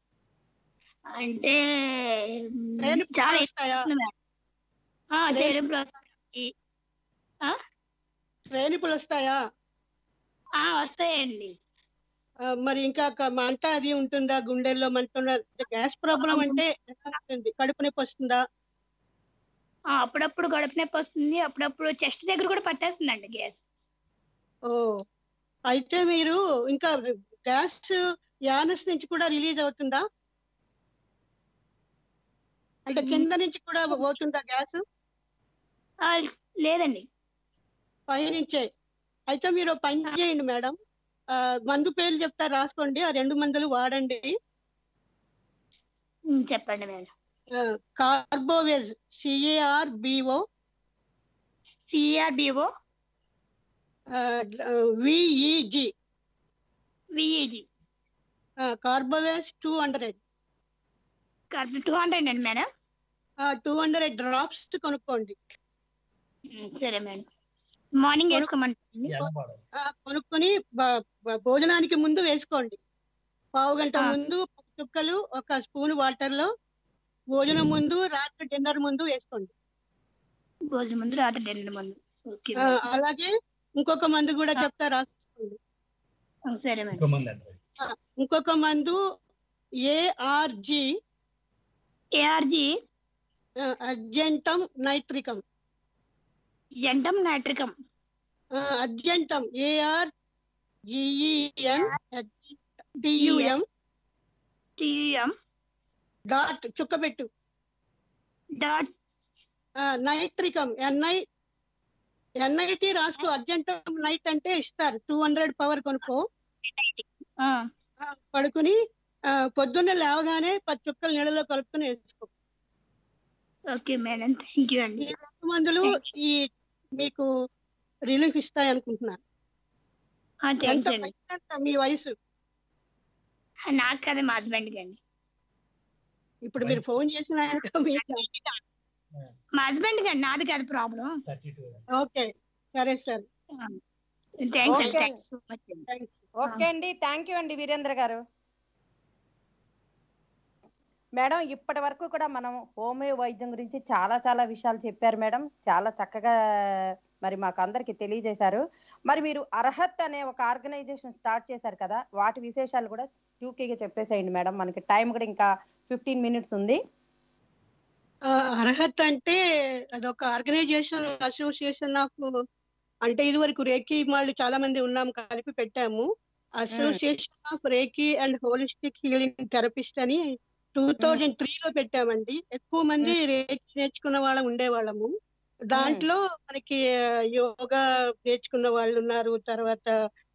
అంటే మ్, రేణు చాలా వస్తాయా ఇబ్బంది మేడం. ఆ, రేణు- చేరింపులు వస్తాయి శ్రేణిపులు వస్తాయా ఆ, వస్తాయండి ఆ, మరి ఇంకా క- మంట అది ఉంటుందా గుండెల్లో మంట ఉందా? గ్యాస్ ప్రాబ్లం అంటే ఎలా ఉంటుంది కడుపు నొప్పి వస్తుందా ఆ, అప్పుడప్పుడు గడుపు నొప్పి వస్తుంది అప్పుడప్పుడు చెస్ట్ దగ్గర కూడా పట్టేస్తుందండి గ్యాస్ ఓ అయితే మీరు ఇంకా గ్యాస్ యానస్ నుంచి కూడా రిలీజ్ అవుతుందా అంటే కింద నుంచి కూడా పోతుందా గ్యాస్ ఆ, లేదండి పైనుంచే అయితే మీరు ఒక పని చేయండి మేడం ఆ, మందు పేర్లు చెప్తా రాసుకోండి ఆ రెండు మందులు వాడండి మ్, చెప్పండి madam carbo veg C A R B O C R B O V E G V E G carbo veg two hundred two hundred అండి మేడం టూ హండ్రెడ్ డ్రాప్స్ కొనుక్కోండి మ్, సరే మేడం మార్నింగ్ కొను- వేసుకోమంటుంది ఆ, కొనుక్కొని బ- బ- భోజనానికి ముందు వేసుకోండి పావు గంట ఆ. ముందు పది చుక్కలు ఒక స్పూన్ వాటర్ లో భోజనం ముందు రాత్రి డిన్నర్ ముందు వేసుకోండి రోజు ముందు రాత్రి డిన్నర్ ముందు ఓకే ఆ, అలాగే ఇంకొక మందు కూడా ఆ. చెప్తా రాసుకోండి మేడం. సరే మేడం ఇంకొక మందు ఏఆర్జి ఏఆర్జి అర్జెంటం నైట్రికం జంటం nitricum argentum A R G E N D U M T M dot చుక్కబెట్టు డాట్ నైట్రికం ఎన్ఐ ఎన్ఐటి రాసుకో అర్జెంటం నైట్ అంటే ఇస్తారు టూ హండ్రెడ్ పవర్ కొనుక్కో ఆ, ఆ, పడుకుని ఆ, పొద్దున్న లేవగానే పది చుక్కలు నీళ్ళలో కలుపుకొని వేసుకో ఓకే మేడం థ్యాంక్ యూ ఈ అండి రెండు మందులు ఈ మీకు రిలీఫ్ ఇస్తాయి అనుకుంటున్నాను ఎంత థ్యాంక్స్ అండి వయసు ఎంత మీ వయసు నాకు కదా మా హస్బెండ్ అండి ఇప్పుడు మీరు ఫోన్ చేసిన మా హస్బెండ్ గారు నాది కాదు ప్రాబ్లం ఓకే సరే సార్ థ్యాంక్స్ Okay. అండి థ్యాంక్ సో మచ్ అండి ఓకే అండి థ్యాంక్ యూ అండి వీరేంద్ర గారు మేడం ఇప్పటి వరకు కూడా మనం హోమియో వైద్యం గురించి చాలా చాలా విషయాలు చెప్పారు మేడం చాలా చక్కగా మరి మాకు అందరికి తెలియజేశారు మరి మీరు అర్హత్ అనే ఒక ఆర్గనైజేషన్ స్టార్ట్ చేశారు కదా వాటి విశేషాలు కూడా టూకీగా చెప్పేసేయండి మేడం మనకి టైం కూడా ఇంకా ఫిఫ్టీన్ మినిట్స్ ఉంది ఆ, అర్హత్ అంటే అదొక ఆర్గనైజేషన్ అసోసియేషన్ ఆఫ్ అంటే ఇది వరకు రేకి వాళ్ళు చాలా మంది ఉన్నాం కలిపి పెట్టాము association of reiki and holistic healing therapist అని టూ థౌజండ్ త్రీ లో పెట్టామండి ఎక్కువ మంది రేకి నేర్చుకున్న వాళ్ళం ఉండేవాళ్ళము దాంట్లో మనకి ఆ, యోగా నేర్చుకున్న వాళ్ళు ఉన్నారు తర్వాత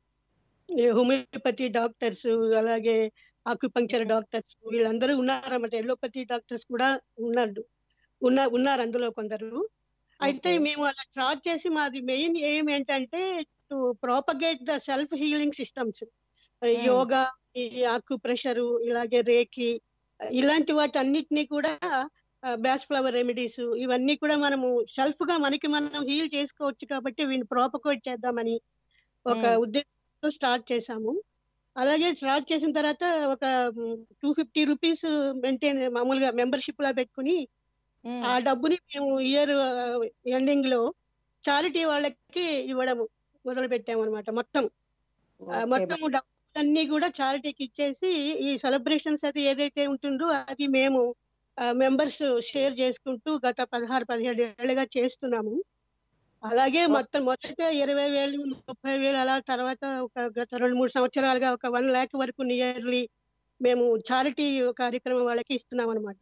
హోమియోపతి డాక్టర్స్ అలాగే ఆక్యుపంక్చర్ డాక్టర్స్ వీళ్ళందరూ ఉన్నారన్నమాట ఎలోపతి డాక్టర్స్ కూడా ఉన్నారు ఉన్న ఉన్నారు అందులో కొందరు అయితే Okay. మేము అలా స్టార్ట్ చేసి మాది మెయిన్ ఎయిమ్ ఏంటంటే to propagate the self healing systems yoga ఈ ఆకు ప్రెషర్ ఇలాగే రేకి ఇలాంటి వాటి అన్నిటినీ కూడా బ్యాస్ ఫ్లవర్ రెమెడీస్ ఇవన్నీ కూడా మనము సెల్ఫ్ గా మనకి మనం హీల్ చేసుకోవచ్చు కాబట్టి వీటిని ప్రాపగేట్ చేద్దామని ఒక Hmm. ఉద్దేశంతో స్టార్ట్ చేశాము అలాగే స్టార్ట్ చేసిన తర్వాత ఒక టూ ఫిఫ్టీ రూపీస్ మెయింటైన్ మామూలుగా మెంబర్షిప్ లా పెట్టుకుని ఉమ్, ఆ డబ్బుని మేము ఇయర్ ఎండింగ్ లో చారిటీ వాళ్ళకి ఇవ్వడం మొదలు పెట్టాము అనమాట మొత్తం ఆ, ఓకే మొత్తం డబ్బులన్నీ కూడా చారిటీకి ఇచ్చేసి ఈ సెలబ్రేషన్స్ అది ఏదైతే ఉంటుందో అది మేము మెంబర్స్ షేర్ చేసుకుంటూ గత పదహారు పదిహేడు ఏళ్ళుగా చేస్తున్నాము అలాగే మొత్తం మొదట ఇరవై వేలు ముప్పై వేలు అలా తర్వాత ఒక గత రెండు మూడు సంవత్సరాలుగా ఒక వన్ ల్యాక్ వరకు నియర్లీ మేము చారిటీ కార్యక్రమం వాళ్ళకి ఇస్తున్నాం అనమాట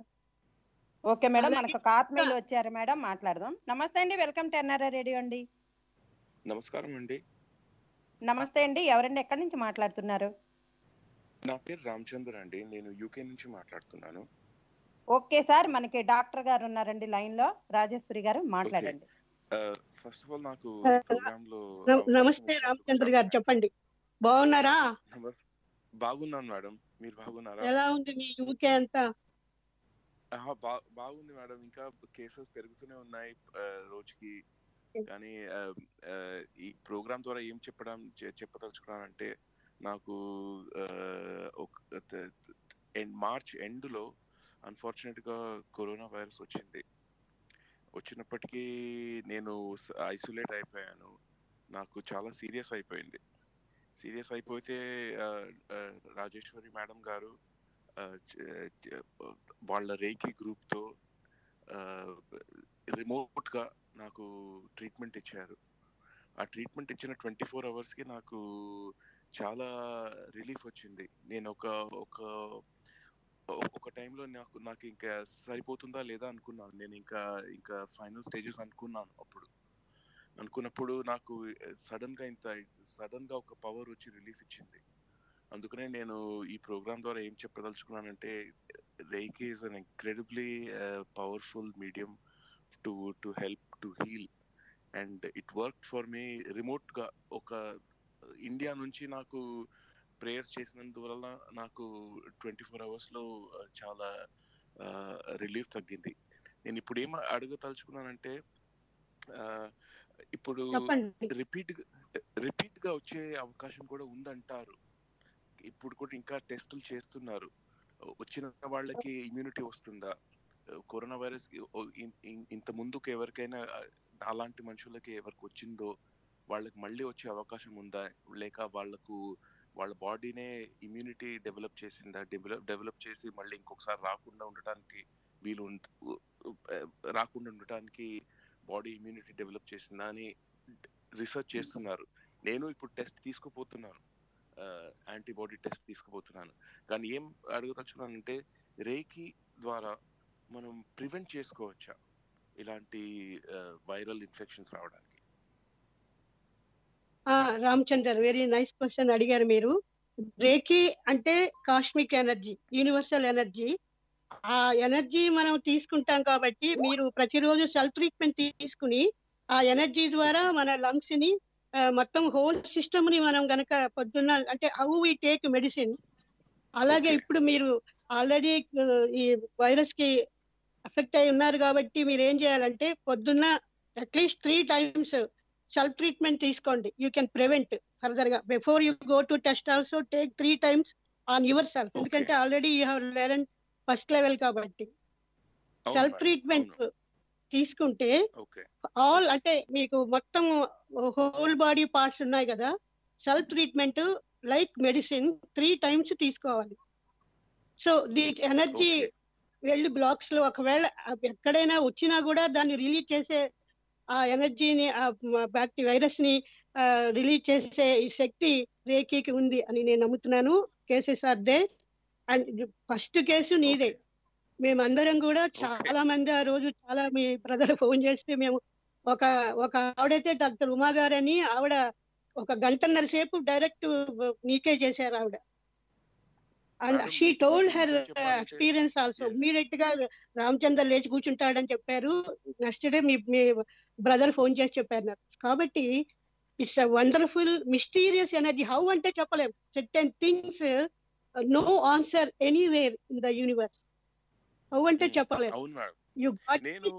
ఓకే మేడం అలాగే మనకు ఒక ఆత్మీయులు వచ్చారు మేడం మాట్లాడదాం నమస్తే అండి వెల్కమ్ టు ఎన్ఆర్ఐ రేడియో అండి నమస్కారం అండి నమస్తే అండి ఎవరండి ఎక్కడి నుంచి మాట్లాడుతున్నారు నా పేరు రామచంద్ర అండి నేను యూకే నుంచి మాట్లాడుతున్నాను ఓకే సార్ మనకి డాక్టర్ గారు ఉన్నారండి లైన్ లో రాజేశ్వరి గారు మాట్లాడండి ఫస్ట్ ఆఫ్ ఆల్ నాకు Uh, ప్రోగ్రామ్ లో నమ- అవకాశం నమస్తే ఇచ్చినందుకు రామచంద్ర చాలా గారు చెప్పండి బాగున్నారా నమస్ బాగున్నాను మేడం మీరు బాగున్నారా ఎలా ఉంది మీ యూకే అంతా ఆహా, బా- బాగుంది మేడం ఇంకా కేసెస్ పెరుగుతూనే ఉన్నాయి ఆ, రోజుకి కానీ ఆ, ఆ, ఈ ప్రోగ్రామ్ ద్వారా ఏం చెప్పడం చె- చెప్పదలుచుకున్నానంటే నాకు ఆ, ఒక మార్చ్ ఎండ్ లో అన్ఫార్చునేట్ గా కరోనా వైరస్ వచ్చింది వచ్చినప్పటికీ నేను ఐసోలేట్ అయిపోయాను నాకు చాలా సీరియస్ అయిపోయింది సీరియస్ అయిపోతే ఆ, ఆ, రాజేశ్వరి మేడం గారు ఆ, చ- చ- వాళ్ళ రేకి గ్రూప్తో రిమోట్గా నాకు ట్రీట్మెంట్ ఇచ్చారు ఆ ట్రీట్మెంట్ ఇచ్చిన ట్వంటీ ఫోర్ అవర్స్కి నాకు చాలా రిలీఫ్ వచ్చింది నేను ఒక ఒక ఒక టైంలో నాకు నాకు ఇంకా సరిపోతుందా లేదా అనుకున్నాను నేను ఇంకా ఇంకా ఫైనల్ స్టేజెస్ అనుకున్నాను అప్పుడు అనుకున్నప్పుడు నాకు సడన్ గా ఇంత సడన్ గా ఒక పవర్ వచ్చి రిలీఫ్ ఇచ్చింది అందుకనే నేను ఈ ప్రోగ్రామ్ ద్వారా ఏం చెప్పదలుచుకున్నానంటే reiki is an incredibly powerful medium to to help to heal and it work for me remote గా ఒక ఇండియా నుంచి నాకు ప్రేయర్స్ చేసినందువల్ల నాకు ట్వంటీ ఫోర్ అవర్స్ లో ఆ, చాలా రిలీఫ్ తగ్గింది నేను ఇప్పుడు ఏం అడగదలుచుకున్నానంటే ఆ, ఇప్పుడు చెప్పండి రిపీట్ రిపీట్ గా వచ్చే అవకాశం కూడా ఉందంటారు ఇప్పుడు కూడా ఇంకా టెస్టులు చేస్తున్నారు వచ్చిన వాళ్ళకి ఇమ్యూనిటీ వస్తుందా కరోనా వైరస్ ఇంత ముందుకు ఎవరికైనా ఆ, అలాంటి మనుషులకి ఎవరికి వచ్చిందో వాళ్ళకి మళ్ళీ వచ్చే అవకాశం ఉందా లేక వాళ్ళకు వాళ్ళ బాడీనే ఇమ్యూనిటీ డెవలప్ చేసిందా డెవలప్ డెవలప్ చేసి మళ్ళీ ఇంకొకసారి రాకుండా ఉండటానికి వీలు ఉంట- ఉ- ఉ- రాకుండా ఉండటానికి బాడీ ఇమ్యూనిటీ డెవలప్ చేసిందా అని రీసెర్చ్ చేస్తున్నారు నేను ఇప్పుడు టెస్ట్ తీసుకుపోతున్నాను యాంటీబాడీ టెస్ట్ తీసుకుపోతున్నాను కానీ ఏం అడగదలుచుకున్నానంటే రేకి ద్వారా మనం ప్రివెంట్ చేసుకోవచ్చా ఇలాంటి వైరల్ ఇన్ఫెక్షన్స్ రావడానికి ఆ, రామచందర్ వెరీ నైస్ క్వశ్చన్ అడిగారు మీరు రేకి అంటే కాస్మిక్ ఎనర్జీ యూనివర్సల్ ఎనర్జీ ఆ ఎనర్జీ మనం తీసుకుంటాం కాబట్టి మీరు ప్రతిరోజు సెల్ఫ్ ట్రీట్మెంట్ తీసుకుని ఆ ఎనర్జీ ద్వారా మన లంగ్స్ ని ఆ, మొత్తం హోల్ సిస్టమ్ ని మనం గనక పొద్దున్న అంటే హౌ వి టేక్ మెడిసిన్ అలాగే Okay. ఇప్పుడు మీరు ఆల్రెడీ ఈ వైరస్ కి అఫెక్ట్ అయి ఉన్నారు కాబట్టి మీరు ఏం చేయాలంటే పొద్దున్న at least three times self treatment తీసుకోండి యూ కెన్ ప్రివెంట్ ఫర్దర్ గా before you go to test also take three times on your self ఎందుకంటే already you have learn first level కాబట్టి అవును సెల్ఫ్ మేడం, ట్రీట్మెంట్ అవును. తీసుకుంటే ఓకే ఆల్ అంటే మీకు మొత్తం హోల్ బాడీ పార్ట్స్ ఉన్నాయి కదా self treatment like medicine three times తీసుకోవాలి సో ది ఎనర్జీ Okay. వెళ్ళి బ్లాక్స్ లో ఒకవేళ అవి ఎక్కడైనా వచ్చినా కూడా దాన్ని రిలీజ్ చేసే ఆ ఎనర్జీని ఆ బ్యాక్టీ వైరస్ ని రిలీజ్ చేసే ఈ శక్తి రేఖీకి ఉంది అని నేను నమ్ముతున్నాను cases are they and first case నీదే మేమందరం కూడా చాలా మంది ఆ రోజు చాలా మీ బ్రదర్ ఫోన్ చేస్తే మేము ఒక ఒక ఆవిడైతే డాక్టర్ ఉమా గారని ఆవిడ ఒక గంటన్నర సేపు డైరెక్ట్ నీకే చేశారు ఆవిడ అండ్ Madam, షీ మీకు టోల్డ్ నిజం హర్ చెప్పాలంటే- ఎక్స్పీరియన్స్ ఆల్సో Yes. ఇమీడియట్ గా రామచంద్ర లేచి కూర్చుంటాడని చెప్పారు నెక్స్ట్ డే మీ మీ బ్రదర్ ఫోన్ చేసి చెప్పారు నాకు కాబట్టి it's a wonderful mysterious energy how అంటే చెప్పలేం certain things no answer anywhere in the universe how అంటే Hmm. చెప్పలేం అవును మేడం యు నేను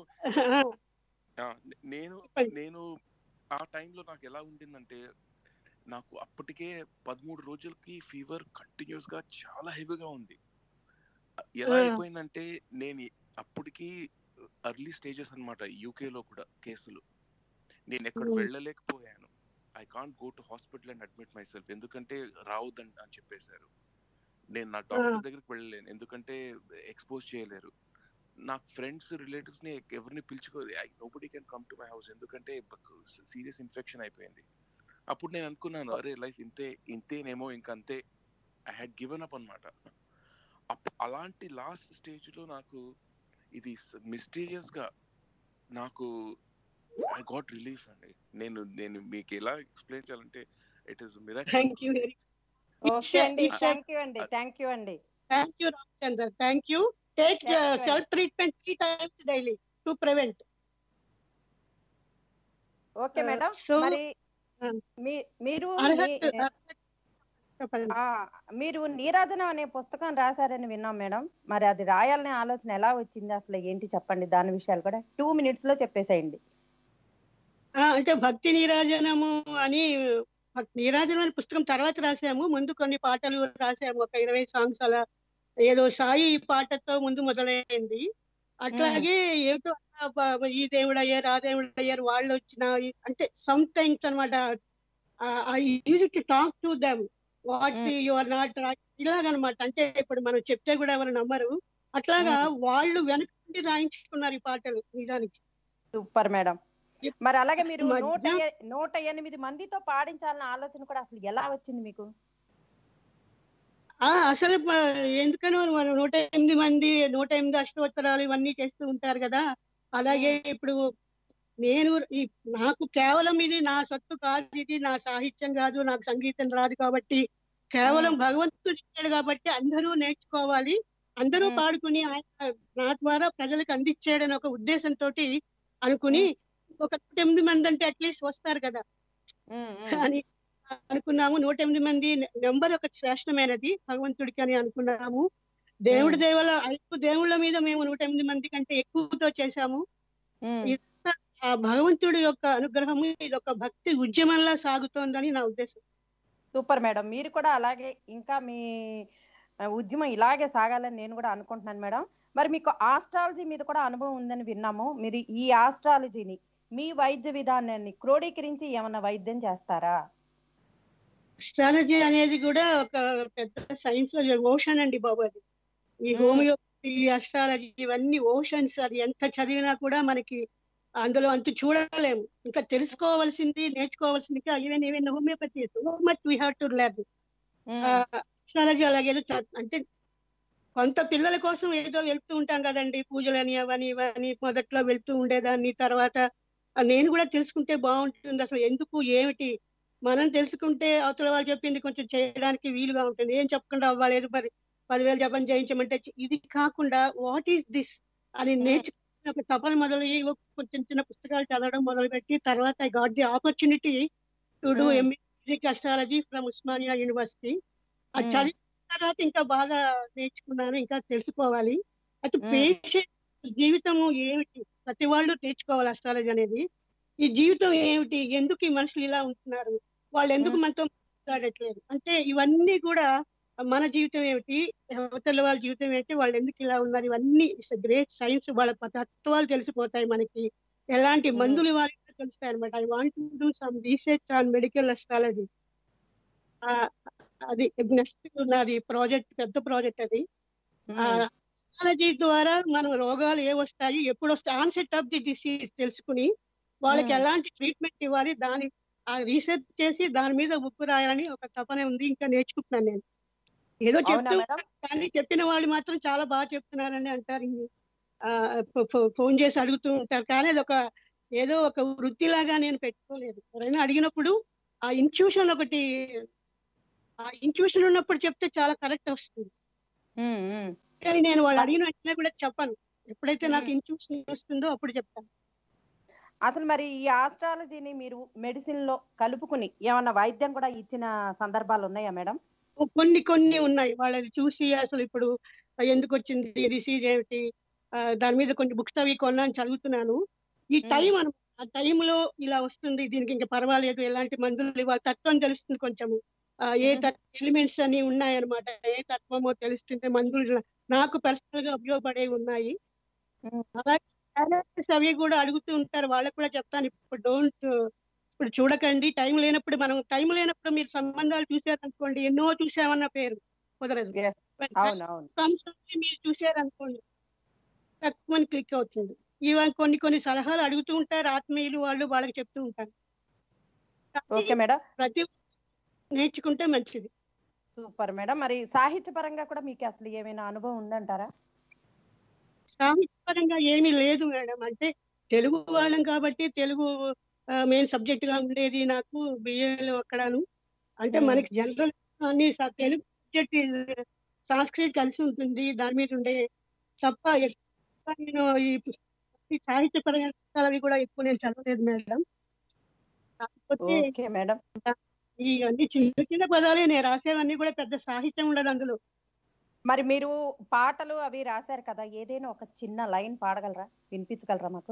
ఆ, నే- నేను చెప్పండి. నేను ఆ టైంలో నాకు ఎలా ఉండిందంటే నాకు అప్పటికే పదమూడు రోజులకి ఫీవర్ కంటిన్యూస్ గా చాలా హెవీగా ఉంది ఎలా ఆ. అయిపోయిందంటే నేను అప్పటికి అర్లీ స్టేజెస్ అన్నమాట యూకే లో కూడా కేసులు నేను ఎక్కడ Hmm. వెళ్ళలేకపోయాను I can't go to hospital and admit myself ఎందుకంటే రావద్దని అని చెప్పేశారు నేను నా డాక్టర్ దగ్గరికి వెళ్ళలేను ఎందుకంటే ఎక్స్పోజ్ చేయలేరు నాకు ఫ్రెండ్స్ రిలేటివ్స్ ని ఎవరిని పిలుచుకో nobody can come to my house ఎందుకంటే సీరియస్ ఇన్ఫెక్షన్ అయిపోయింది అప్పుడు నేను అనుకున్నాను అరే లైఫ్ ఇంతే ఇంతేనేమో ఇంక అంతే ఐ హ్యాడ్ గివెన్ అప్ అనమాట అలాంటి లాస్ట్ స్టేజ్ లో నాకు ఇది మిస్టీరియస్ గా నాకు ఐ గాట్ రిలీఫ్ అండి నేను నేను మీకు ఎలా ఎక్స్ప్లెయిన్ చేయాలంటే it is miracle thank you very okay అండి it's a- థ్యాంక్ యూ అండి థ్యాంక్ యూ అండి thank you Ramachandra thank you take Thank you. Self treatment three times daily to prevent okay Uh, madam so- మరి uh, మీ- మీరు అర్హత్ మీ- చెప్పండి ఆ, మీరు నీరాజనం అనే పుస్తకం రాశారని విన్నాం మేడం మరి అది రాయాలనే ఆలోచన ఎలా వచ్చింది అసలు ఏంటి చెప్పండి దాని విషయాలు కూడా టూ మినిట్స్ లో చెప్పేసేయండి ఆ, అంటే భక్తి నీరాజనము అని భక్తి నీరాజనం అనే పుస్తకం తర్వాత రాసాము ముందు కొన్ని పాటలు రాసాము ఒక ఇరవై సాంగ్స్ అలా ఏదో సాయి ఈ పాటతో ముందు మొదలైంది అట్లాగే ఏమిటో ఆ బ- ఈ దేవుడు అయ్యారు ఆ దేవుడు అయ్యారు వాళ్ళు వచ్చిన ఈ- అంటే సమ్ టైమ్స్ అనమాట I use to talk to them what Mm. You are not ఇలాగనమాట అంటే ఇప్పుడు మనం చెప్తే కూడా ఎవరు నమ్మరు అట్లాగా వాళ్ళు వెనక నుండి రాయించుకున్నారు ఈ పాటలు నిజానికి సూపర్ మేడం మరి అలాగే మీరు మధ్య- నూట ఎ- నూట ఎనిమిది మందితో పాడించాలన్న ఆలోచన కూడా అసలు ఎలా వచ్చింది మీకు ఆ అసలు ప- ఎందుకనో మనం నూట ఎనిమిది మంది నూట ఎనిమిది అష్టోత్తరాలు ఇవన్నీ చేస్తూ ఉంటారు కదా అలాగే ఇప్పుడు నేను ఈ నాకు కేవలం ఇది నా సొత్తు కాదు ఇది నా సాహిత్యం కాదు నాకు సంగీతం రాదు కాబట్టి కేవలం భగవంతుడు ఇచ్చాడు కాబట్టి అందరూ నేర్చుకోవాలి అందరూ మ్మ్. పాడుకుని ఆయన నా ద్వారా ప్రజలకు అందించాడని ఒక ఉద్దేశంతో అనుకుని ఒక నూట ఎనిమిది మంది అంటే అట్లీస్ట్ వస్తారు కదా ఉమ్, ఉమ్. అని అనుకున్నాము నూట ఎనిమిది మంది నెంబర్ ఒక శ్రేష్టమైనది భగవంతుడికి అని అనుకున్నాము దేవుడి మ్మ్. దేవల ఐదు దేవుళ్ళ మీద మేము నూట ఎనిమిది మంది కంటే ఎక్కువతో చేశాము ఉమ్. ఇది ఆ భగవంతుడి యొక్క అనుగ్రహము ఇది ఒక భక్తి ఉద్యమంలా సాగుతోందని నా ఉద్దేశం సూపర్ మేడం మీరు కూడా అలాగే ఇంకా మీ ఆ, ఉద్యమం ఇలాగే సాగాలని నేను కూడా అనుకుంటున్నాను మేడం మరి మీకు ఆస్ట్రాలజీ మీద కూడా అనుభవం ఉందని విన్నాము మీరు ఈ ఆస్ట్రాలజీని మీ వైద్య విధానాన్ని క్రోడీకరించి ఏమన్నా వైద్యం చేస్తారా అస్ట్రాలజీ అనేది కూడా ఒక పెద్ద సైన్స్ ఓషన్ అండి బాబు అది ఈ మ్మ్. హోమియోపతి అస్ట్రాలజీ ఇవన్నీ ఓషన్స్ అది ఎంత చదివినా కూడా మనకి అందులో అంత చూడలేము ఇంకా తెలుసుకోవాల్సింది నేర్చుకోవాల్సింది even even homeopathy so much we have to learn um, astrology అలాగే అంటే కొంత పిల్లల కోసం ఏదో వెళ్తూ ఉంటాం కదండి పూజలని అవని ఇవని మొదట్లో వెళ్తూ ఉండేదాన్ని తర్వాత ఆ, నేను కూడా తెలుసుకుంటే బాగుంటుంది అసలు ఎందుకు ఏమిటి మనం తెలుసుకుంటే అవతల వాళ్ళు చెప్పింది కొంచెం చేయడానికి వీలుగా ఉంటుంది ఏం చెప్పకుండా అవ్వలేదు మరి పదివేలు జపం చేయించమంటే చి- ఇది కాకుండా వాట్ ఈస్ దిస్ అని నేర్చుకునే ఒక తపన మొదలయ్యి ఒక కొంచెం చిన్న పుస్తకాలు చదవడం మొదలుపెట్టి తర్వాత I got the opportunity to do Hmm. MA astrology from Osmania university అది Hmm. చదివిన తర్వాత ఇంకా బాగా నేర్చుకున్నాను ఇంకా తెలుసుకోవాలి అయితే Hmm. పేషెంట్ జీవితము ఏమిటి ప్రతి వాళ్ళు నేర్చుకోవాలి అస్ట్రాలజీ అనేది ఈ జీవితం ఏమిటి ఎందుకు ఈ మనుషులు ఇలా ఉంటున్నారు వాళ్ళు ఎందుకు Hmm. మనతో మాట్లాడట్లేదు అంటే ఇవన్నీ కూడా మన జీవితం ఏమిటి అవతల వాళ్ళ జీవితం ఏమిటి వాళ్ళు ఎందుకు ఇలా ఉన్నారు ఇవన్నీ ఇట్స్ గ్రేట్ సైన్స్ వాళ్ళ ప- తత్వాలు తెలిసిపోతాయి మనకి ఎలాంటి Hmm. మందులు వాళ్ళకి తెలుస్తాయి అనమాట I want to do some research on medical astrology అది నెక్స్ట్ నాది ప్రాజెక్ట్ పెద్ద ప్రాజెక్ట్ అది ఉమ్, అస్ట్రాలజీ ద్వారా మనం రోగాలు ఏ వస్తాయి ఎప్పుడు వస్తాయి ఆన్సెట్ ఆఫ్ ది డిసీజ్ తెలుసుకుని వాళ్ళకి Hmm. ఎలాంటి ట్రీట్మెంట్ ఇవ్వాలి దాని ఆ రీసెర్చ్ చేసి దాని మీద ఉప్పు రాయాలని ఒక తపన ఉంది ఇంకా నేర్చుకుంటున్నాను నేను ఏదో అవునా చెప్తూ మేడం కానీ చెప్పిన వాళ్ళు మాత్రం చాలా బాగా చెప్తున్నారని అంటారు ఆ, ఫో- ఫో- ఫోన్ చేసి అడుగుతూ ఉంటారు కానీ అది ఒక ఏదో ఒక వృత్తిలాగా నేను పెట్టుకోలేదు ఎవరైనా అడిగినప్పుడు ఆ ఇన్స్టిట్యూషన్ ఒకటి ఆ ఇన్స్టిట్యూషన్ ఉన్నప్పుడు చెప్తే చాలా కరెక్ట్ వస్తుంది ఉమ్, ఉమ్. కానీ నేను వాళ్ళు అడిగిన వెంటనే కూడా చెప్పను ఎప్పుడైతే నాకు మ్మ్. ఇన్స్టిట్యూషన్ వస్తుందో అప్పుడు చెప్తాను అసలు మరి ఈ ఆస్ట్రాలజీని మీరు మెడిసిన్ లో కలుపుకుని ఏమన్నా వైద్యం కూడా ఇచ్చిన సందర్భాలు ఉన్నాయా మేడం కొన్ని కొన్ని ఉన్నాయి వాళ్ళని చూసి అసలు ఇప్పుడు ఎందుకు వచ్చింది డిసీజ్ ఏమిటి ఆ, దాని మీద కొన్ని బుక్స్ అవి కొన్నాను చదువుతున్నాను ఈ మ్మ్. టైం అనమాట ఆ టైంలో ఇలా వస్తుంది దీనికి ఇంకా పర్వాలేదు ఎలాంటి మందులు ఇవ్వాలి తత్వం తెలుస్తుంది కొంచెము ఆ, ఏ మ్మ్. ఎలిమెంట్స్ అన్ని ఉన్నాయన్నమాట ఏ తత్వమో తెలుస్తుంటే మందులు నాకు పర్సనల్ గా ఉపయోగపడేవి ఉన్నాయి మ్మ్. అలాగే parents అవి కూడా అడుగుతూ ఉంటారు వాళ్ళకి కూడా చెప్తాను ఇప్పుడు డోంట్ ఇప్పుడు చూడకండి టైం లేనప్పుడు మనం టైం లేనప్పుడు మీరు సంబంధాలు చూసారనుకోండి ఎన్నో చూసామన్న పేరు కుదరదు Yes. అవును అవును అంశాన్ని మీరు చూసారనుకోండి తక్కువ క్లిక్ అవుతుంది ఇవన్నీ కొన్ని కొన్ని సలహాలు అడుగుతూ ఉంటారు ఆత్మీయులు వాళ్ళు వాళ్ళకి చెప్తూ ఉంటారు కానీ ఓకే మేడం ప్రతి నేర్చుకుంటే మంచిది సూపర్ మేడం మరి సాహిత్య పరంగా కూడా మీకు అసలు ఏమైనా అనుభవం ఉందంటారా సాహిత్యపరంగా ఏమీ లేదు మేడం అంటే తెలుగు వాళ్ళం కాబట్టి తెలుగు మెయిన్ సబ్జెక్ట్ గా ఉండేది నాకు బిఏలో అక్కడను అంటే Hmm. మనకి జనరల్ అన్ని స- తెలుగు సబ్జెక్ట్ సంస్కృతి కలిసి ఉంటుంది దాని మీద ఉండే తప్ప ఎక్కువ నేను ఈ ఈ సాహిత్యపరంగా పుస్తకాలు కూడా ఎక్కువ నేను చదవలేదు మేడం కాకపోతే ఓకే మేడం ఈ అన్ని చిన్న చిన్న పదాలే నేను రాసేవన్నీ కూడా పెద్ద సాహిత్యం ఉండదు అందులో మరి మీరు పాటలు అవి రాశారు కదా ఏదైనా ఒక చిన్న లైన్ పాడగలరా వినిపించగలరా మాకు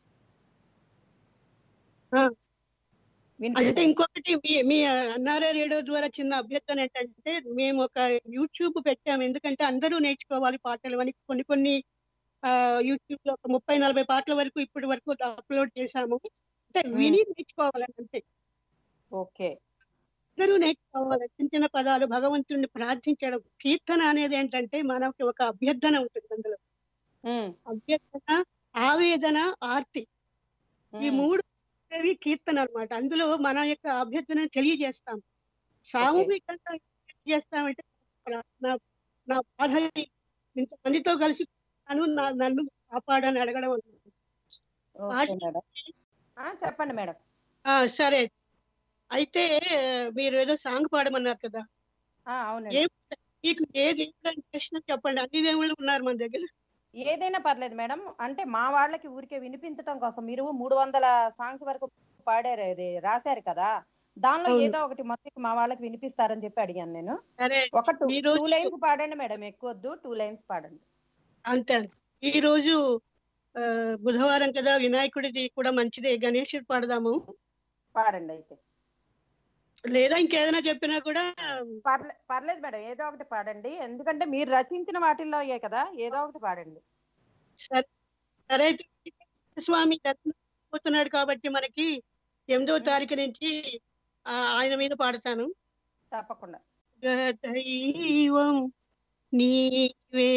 ఆ. వినిపించ- అంటే ఇంకొకటి మీ మీ ఎన్ఆర్ఐ రేడియో ద్వారా చిన్న అభ్యర్థన ఏంటంటే మేము ఒక యూట్యూబ్ పెట్టాము ఎందుకంటే అందరూ నేర్చుకోవాలి పాటలు అని కొన్ని కొన్ని యూట్యూబ్ లో ఒక ముప్పై నలభై పాటల వరకు ఇప్పటి వరకు అప్లోడ్ చేశాము అంటే విని నేర్చుకోవాలని అంతే ఓకే అందరూ నేర్చుకోవాలి చిన్న చిన్న పదాలు భగవంతుడిని ప్రార్థించడం కీర్తన అనేది ఏంటంటే మనకి ఒక అభ్యర్థన ఉంటుంది అందులో ఉమ్, అభ్యర్థన ఆవేదన ఆర్తి ఈ ఉమ్, మూడు అనేవి కీర్తన అన్నమాట అందులో మన యొక్క అభ్యర్థనను తెలియజేస్తాం సామూహికంగా ఏం చేస్తామంటే నా నా బాధని ఇంతమందితో కలిసి నన్ను నా- నన్ను కాపాడని అడగడం అన్నమాట. ఓకే మేడం ఆ, చెప్పండి మేడం ఆ, సరే అయితే మీరు ఏదో సాంగ్ పాడమన్నారు కదా ఆ, అవునండి ఏం మీకు ఏ దేవుడు ప్రశ్న చెప్పండి అన్ని దేవుళ్ళు ఉన్నారు మన దగ్గర ఏదైనా పర్లేదు మేడం అంటే మా వాళ్ళకి ఊరికే వినిపించడం కోసం మీరు మూడు వందల సాంగ్స్ వరకు పాడారు ఇది రాశారు కదా దానిలో అవును. ఏదో ఒకటి మొత్తం మా వాళ్ళకి వినిపిస్తారని చెప్పి అడిగాను నేను సరే ఒక టూ ఈ రోజు- టూ లైన్స్ పాడండి మేడం ఎక్కువ వద్దు టూ లైన్స్ పాడండి అంతే ఈ రోజు ఆ, బుధవారం కదా వినాయకుడిది కూడా మంచిదే గణేశుడు పాడదాము పాడండి అయితే లేదా ఇంకేదైనా చెప్పినా కూడా పర్లే పర్లేదు మేడం ఏదో ఒకటి పాడండి ఎందుకంటే మీరు రచించిన వాటిల్లో అయ్యే కదా ఏదో ఒకటి పాడండి సరే సరే అయితే స్వామి దర్శనం పోతున్నాడు కాబట్టి మనకి ఎనిమిదో తారీఖు నుంచి ఆ, ఆయన మీద పాడతాను తప్పకుండా దైవం నీవే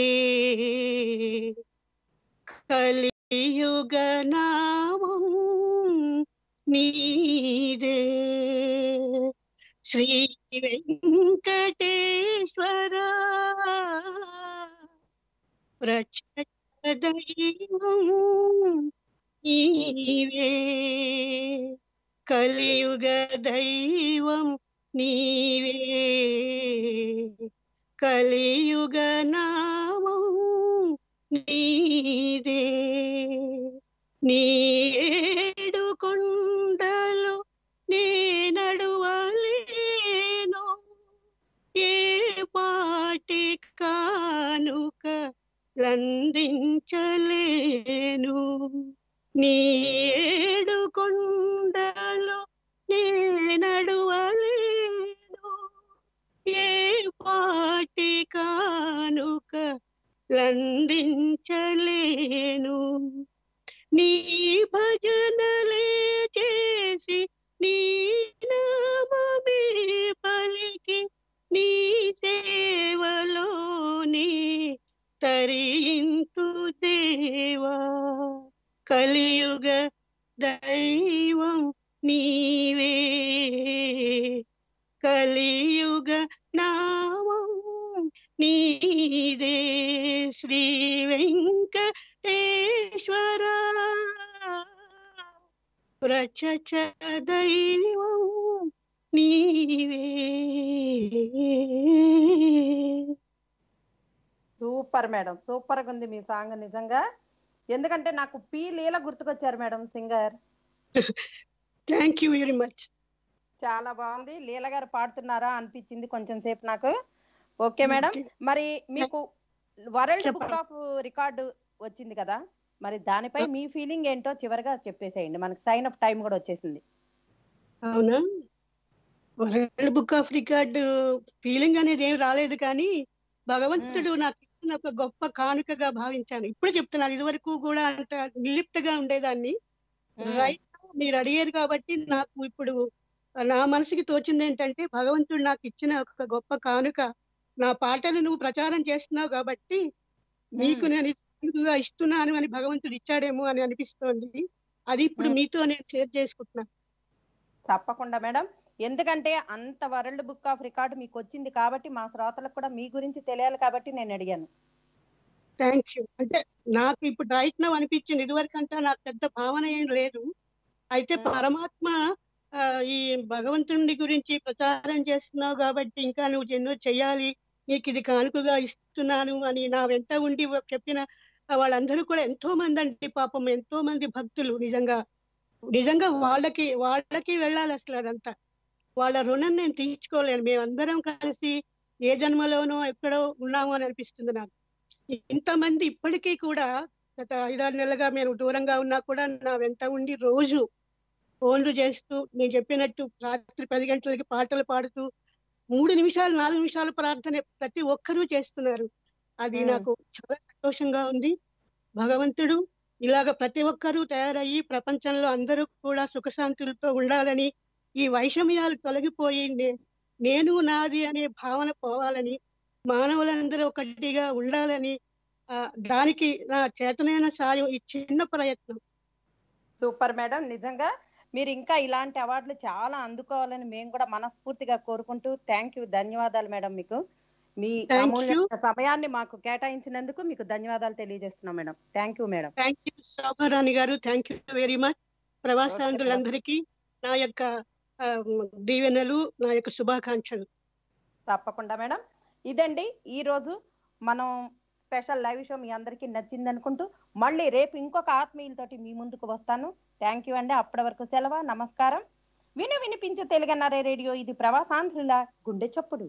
కలియుగ నామం నీదే శ్రీ వెంకటేశ్వర రక్షక దైవం నీవే కలియుగ దైవం నీవే కలియుగ నామం నీదే నీ ఏడు కొండలు నే నడువలేను ఏ పాటి కానుక లందించలేను నీ ఏడు కొండలు నే నడువలేను ఏ పాటి కానుక లందించలేను నీ భజనలే చేసి నీ నామమే పలికి నీ సేవలోని తరింతు దేవా కలియుగ దైవం నీవే కలియుగ నామం నీదే శ్రీ వెంకటేశ్వర ప్రచచ దైవం నీవే సూపర్ మేడం సూపర్ గా ఉంది మీ సాంగ్ నిజంగా ఎందుకంటే నాకు పి లీల గుర్తుకొచ్చారు madam singer thank you very much చాలా బాగుంది లీల గారు పాడుతున్నారా అనిపించింది కొంచెం సేపు నాకు ఓకే మేడం మరి మీకు వరల్డ్ బుక్ చెప్పండి. ఆఫ్ రికార్డు వచ్చింది కదా మరి దానిపై మీ ఫీలింగ్ ఏంటో చివరిగా చెప్పేసేయండి మనకి సైన్ అప్ టైం కూడా వచ్చేసింది అవునా world book of record feeling అనేది ఏం రాలేదు కానీ భగవంతుడు నాకు ఇచ్చిన ఒక గొప్ప కానుకగా భావించాను ఇప్పుడు చెప్తున్నాను ఇదివరకు కూడా అంత నిర్లిప్తగా ఉండేదాన్ని రైట్ మీరు అడిగారు కాబట్టి నాకు ఇప్పుడు నా మనసుకి తోచింది ఏంటంటే భగవంతుడు నాకు ఇచ్చిన ఒక గొప్ప కానుక నా పాటలు నువ్వు ప్రచారం చేస్తున్నావు కాబట్టి నీకు నేను కానుకగా ఇస్తున్నాను అని భగవంతుడు ఇచ్చాడేమో అని అనిపిస్తోంది అది ఇప్పుడు మ్మ్. మీతో నేను షేర్ చేసుకుంటున్నాను తప్పకుండా మేడం ఎందుకంటే అంత వరల్డ్ బుక్ ఆఫ్ రికార్డు మీకు వచ్చింది కాబట్టి మా శ్రోతలకు కూడా మీ గురించి తెలియాలి కాబట్టి నేను అడిగాను థ్యాంక్ యూ అంటే నాకు ఇప్పుడు రైట్ నవ్ అనిపించింది ఇదివరకంటే నాకు పెద్ద భావన ఏం లేదు అయితే మ్మ్. పరమాత్మ ఆ, ఈ భగవంతుడి గురించి ప్రచారం చేస్తున్నావు కాబట్టి ఇంకా నువ్వు ఎన్నో చెయ్యాలి నీకు ఇది కానుకగా ఇస్తున్నాను అని నా వెంట ఉండి చెప్పిన వాళ్ళందరూ కూడా ఎంతో మంది అండి పాపం ఎంతో మంది భక్తులు నిజంగా నిజంగా వాళ్ళకి వాళ్ళకి వెళ్ళాలి అసలు అదంతా వాళ్ళ రుణం నేను తీర్చుకోలేను మేమందరం కలిసి ఏ జన్మలోనో ఎక్కడో ఉన్నాము అని అనిపిస్తుంది నాకు ఇంతమంది ఇప్పటికీ కూడా గత ఐదారు నెలలుగా మేము దూరంగా ఉన్నా కూడా నా వెంట ఉండి రోజు ఫోన్లు చేస్తూ నేను చెప్పినట్టు రాత్రి పది గంటలకి పాటలు పాడుతూ మూడు నిమిషాలు నాలుగు నిమిషాల ప్రార్థన ప్రతి ఒక్కరూ చేస్తున్నారు అది మ్మ్. నాకు చాలా సంతోషంగా ఉంది భగవంతుడు ఇలాగ ప్రతి ఒక్కరూ తయారయ్యి ప్రపంచంలో అందరూ కూడా సుఖశాంతులతో ఉండాలని ఈ వైషమ్యాలు తొలగిపోయి నే- నేను నాది అనే భావన పోవాలని మానవులందరూ ఒకటిగా ఉండాలని ఆ, దానికి నా చేతనైన సాయం ఈ చిన్న ప్రయత్నం సూపర్ మేడం నిజంగా మీరు ఇంకా ఇలాంటి అవార్డులు చాలా అందుకోవాలని మేము కూడా మనస్ఫూర్తిగా కోరుకుంటూ థ్యాంక్ యూ ధన్యవాదాలు మేడం మీకు మీ Thank అమూల్యమైన సమయాన్ని మాకు కేటాయించినందుకు మీకు ధన్యవాదాలు తెలియజేస్తున్నాం madam thank you madam thank you Shobharani గారు థ్యాంక్ యూ వెరీ మచ్ ప్రవాసాంధ్రులందరికీ నా యొక్క ఆ, దీవెనలు నా యొక్క శుభాకాంక్షలు తప్పకుండా మేడం ఇదండి ఈ రోజు మనం స్పెషల్ లైవ్ షో మీ అందరికీ నచ్చింది అనుకుంటూ మళ్ళీ రేపు ఇంకొక ఆత్మీయులతోటి మీ ముందుకు వస్తాను థ్యాంక్ యూ అండి అప్పటి వరకు సెలవు నమస్కారం విను వినిపించు తెలుగన్నారే రేడియో ఇది ప్రవాసాంధ్రుల గుండె చప్పుడు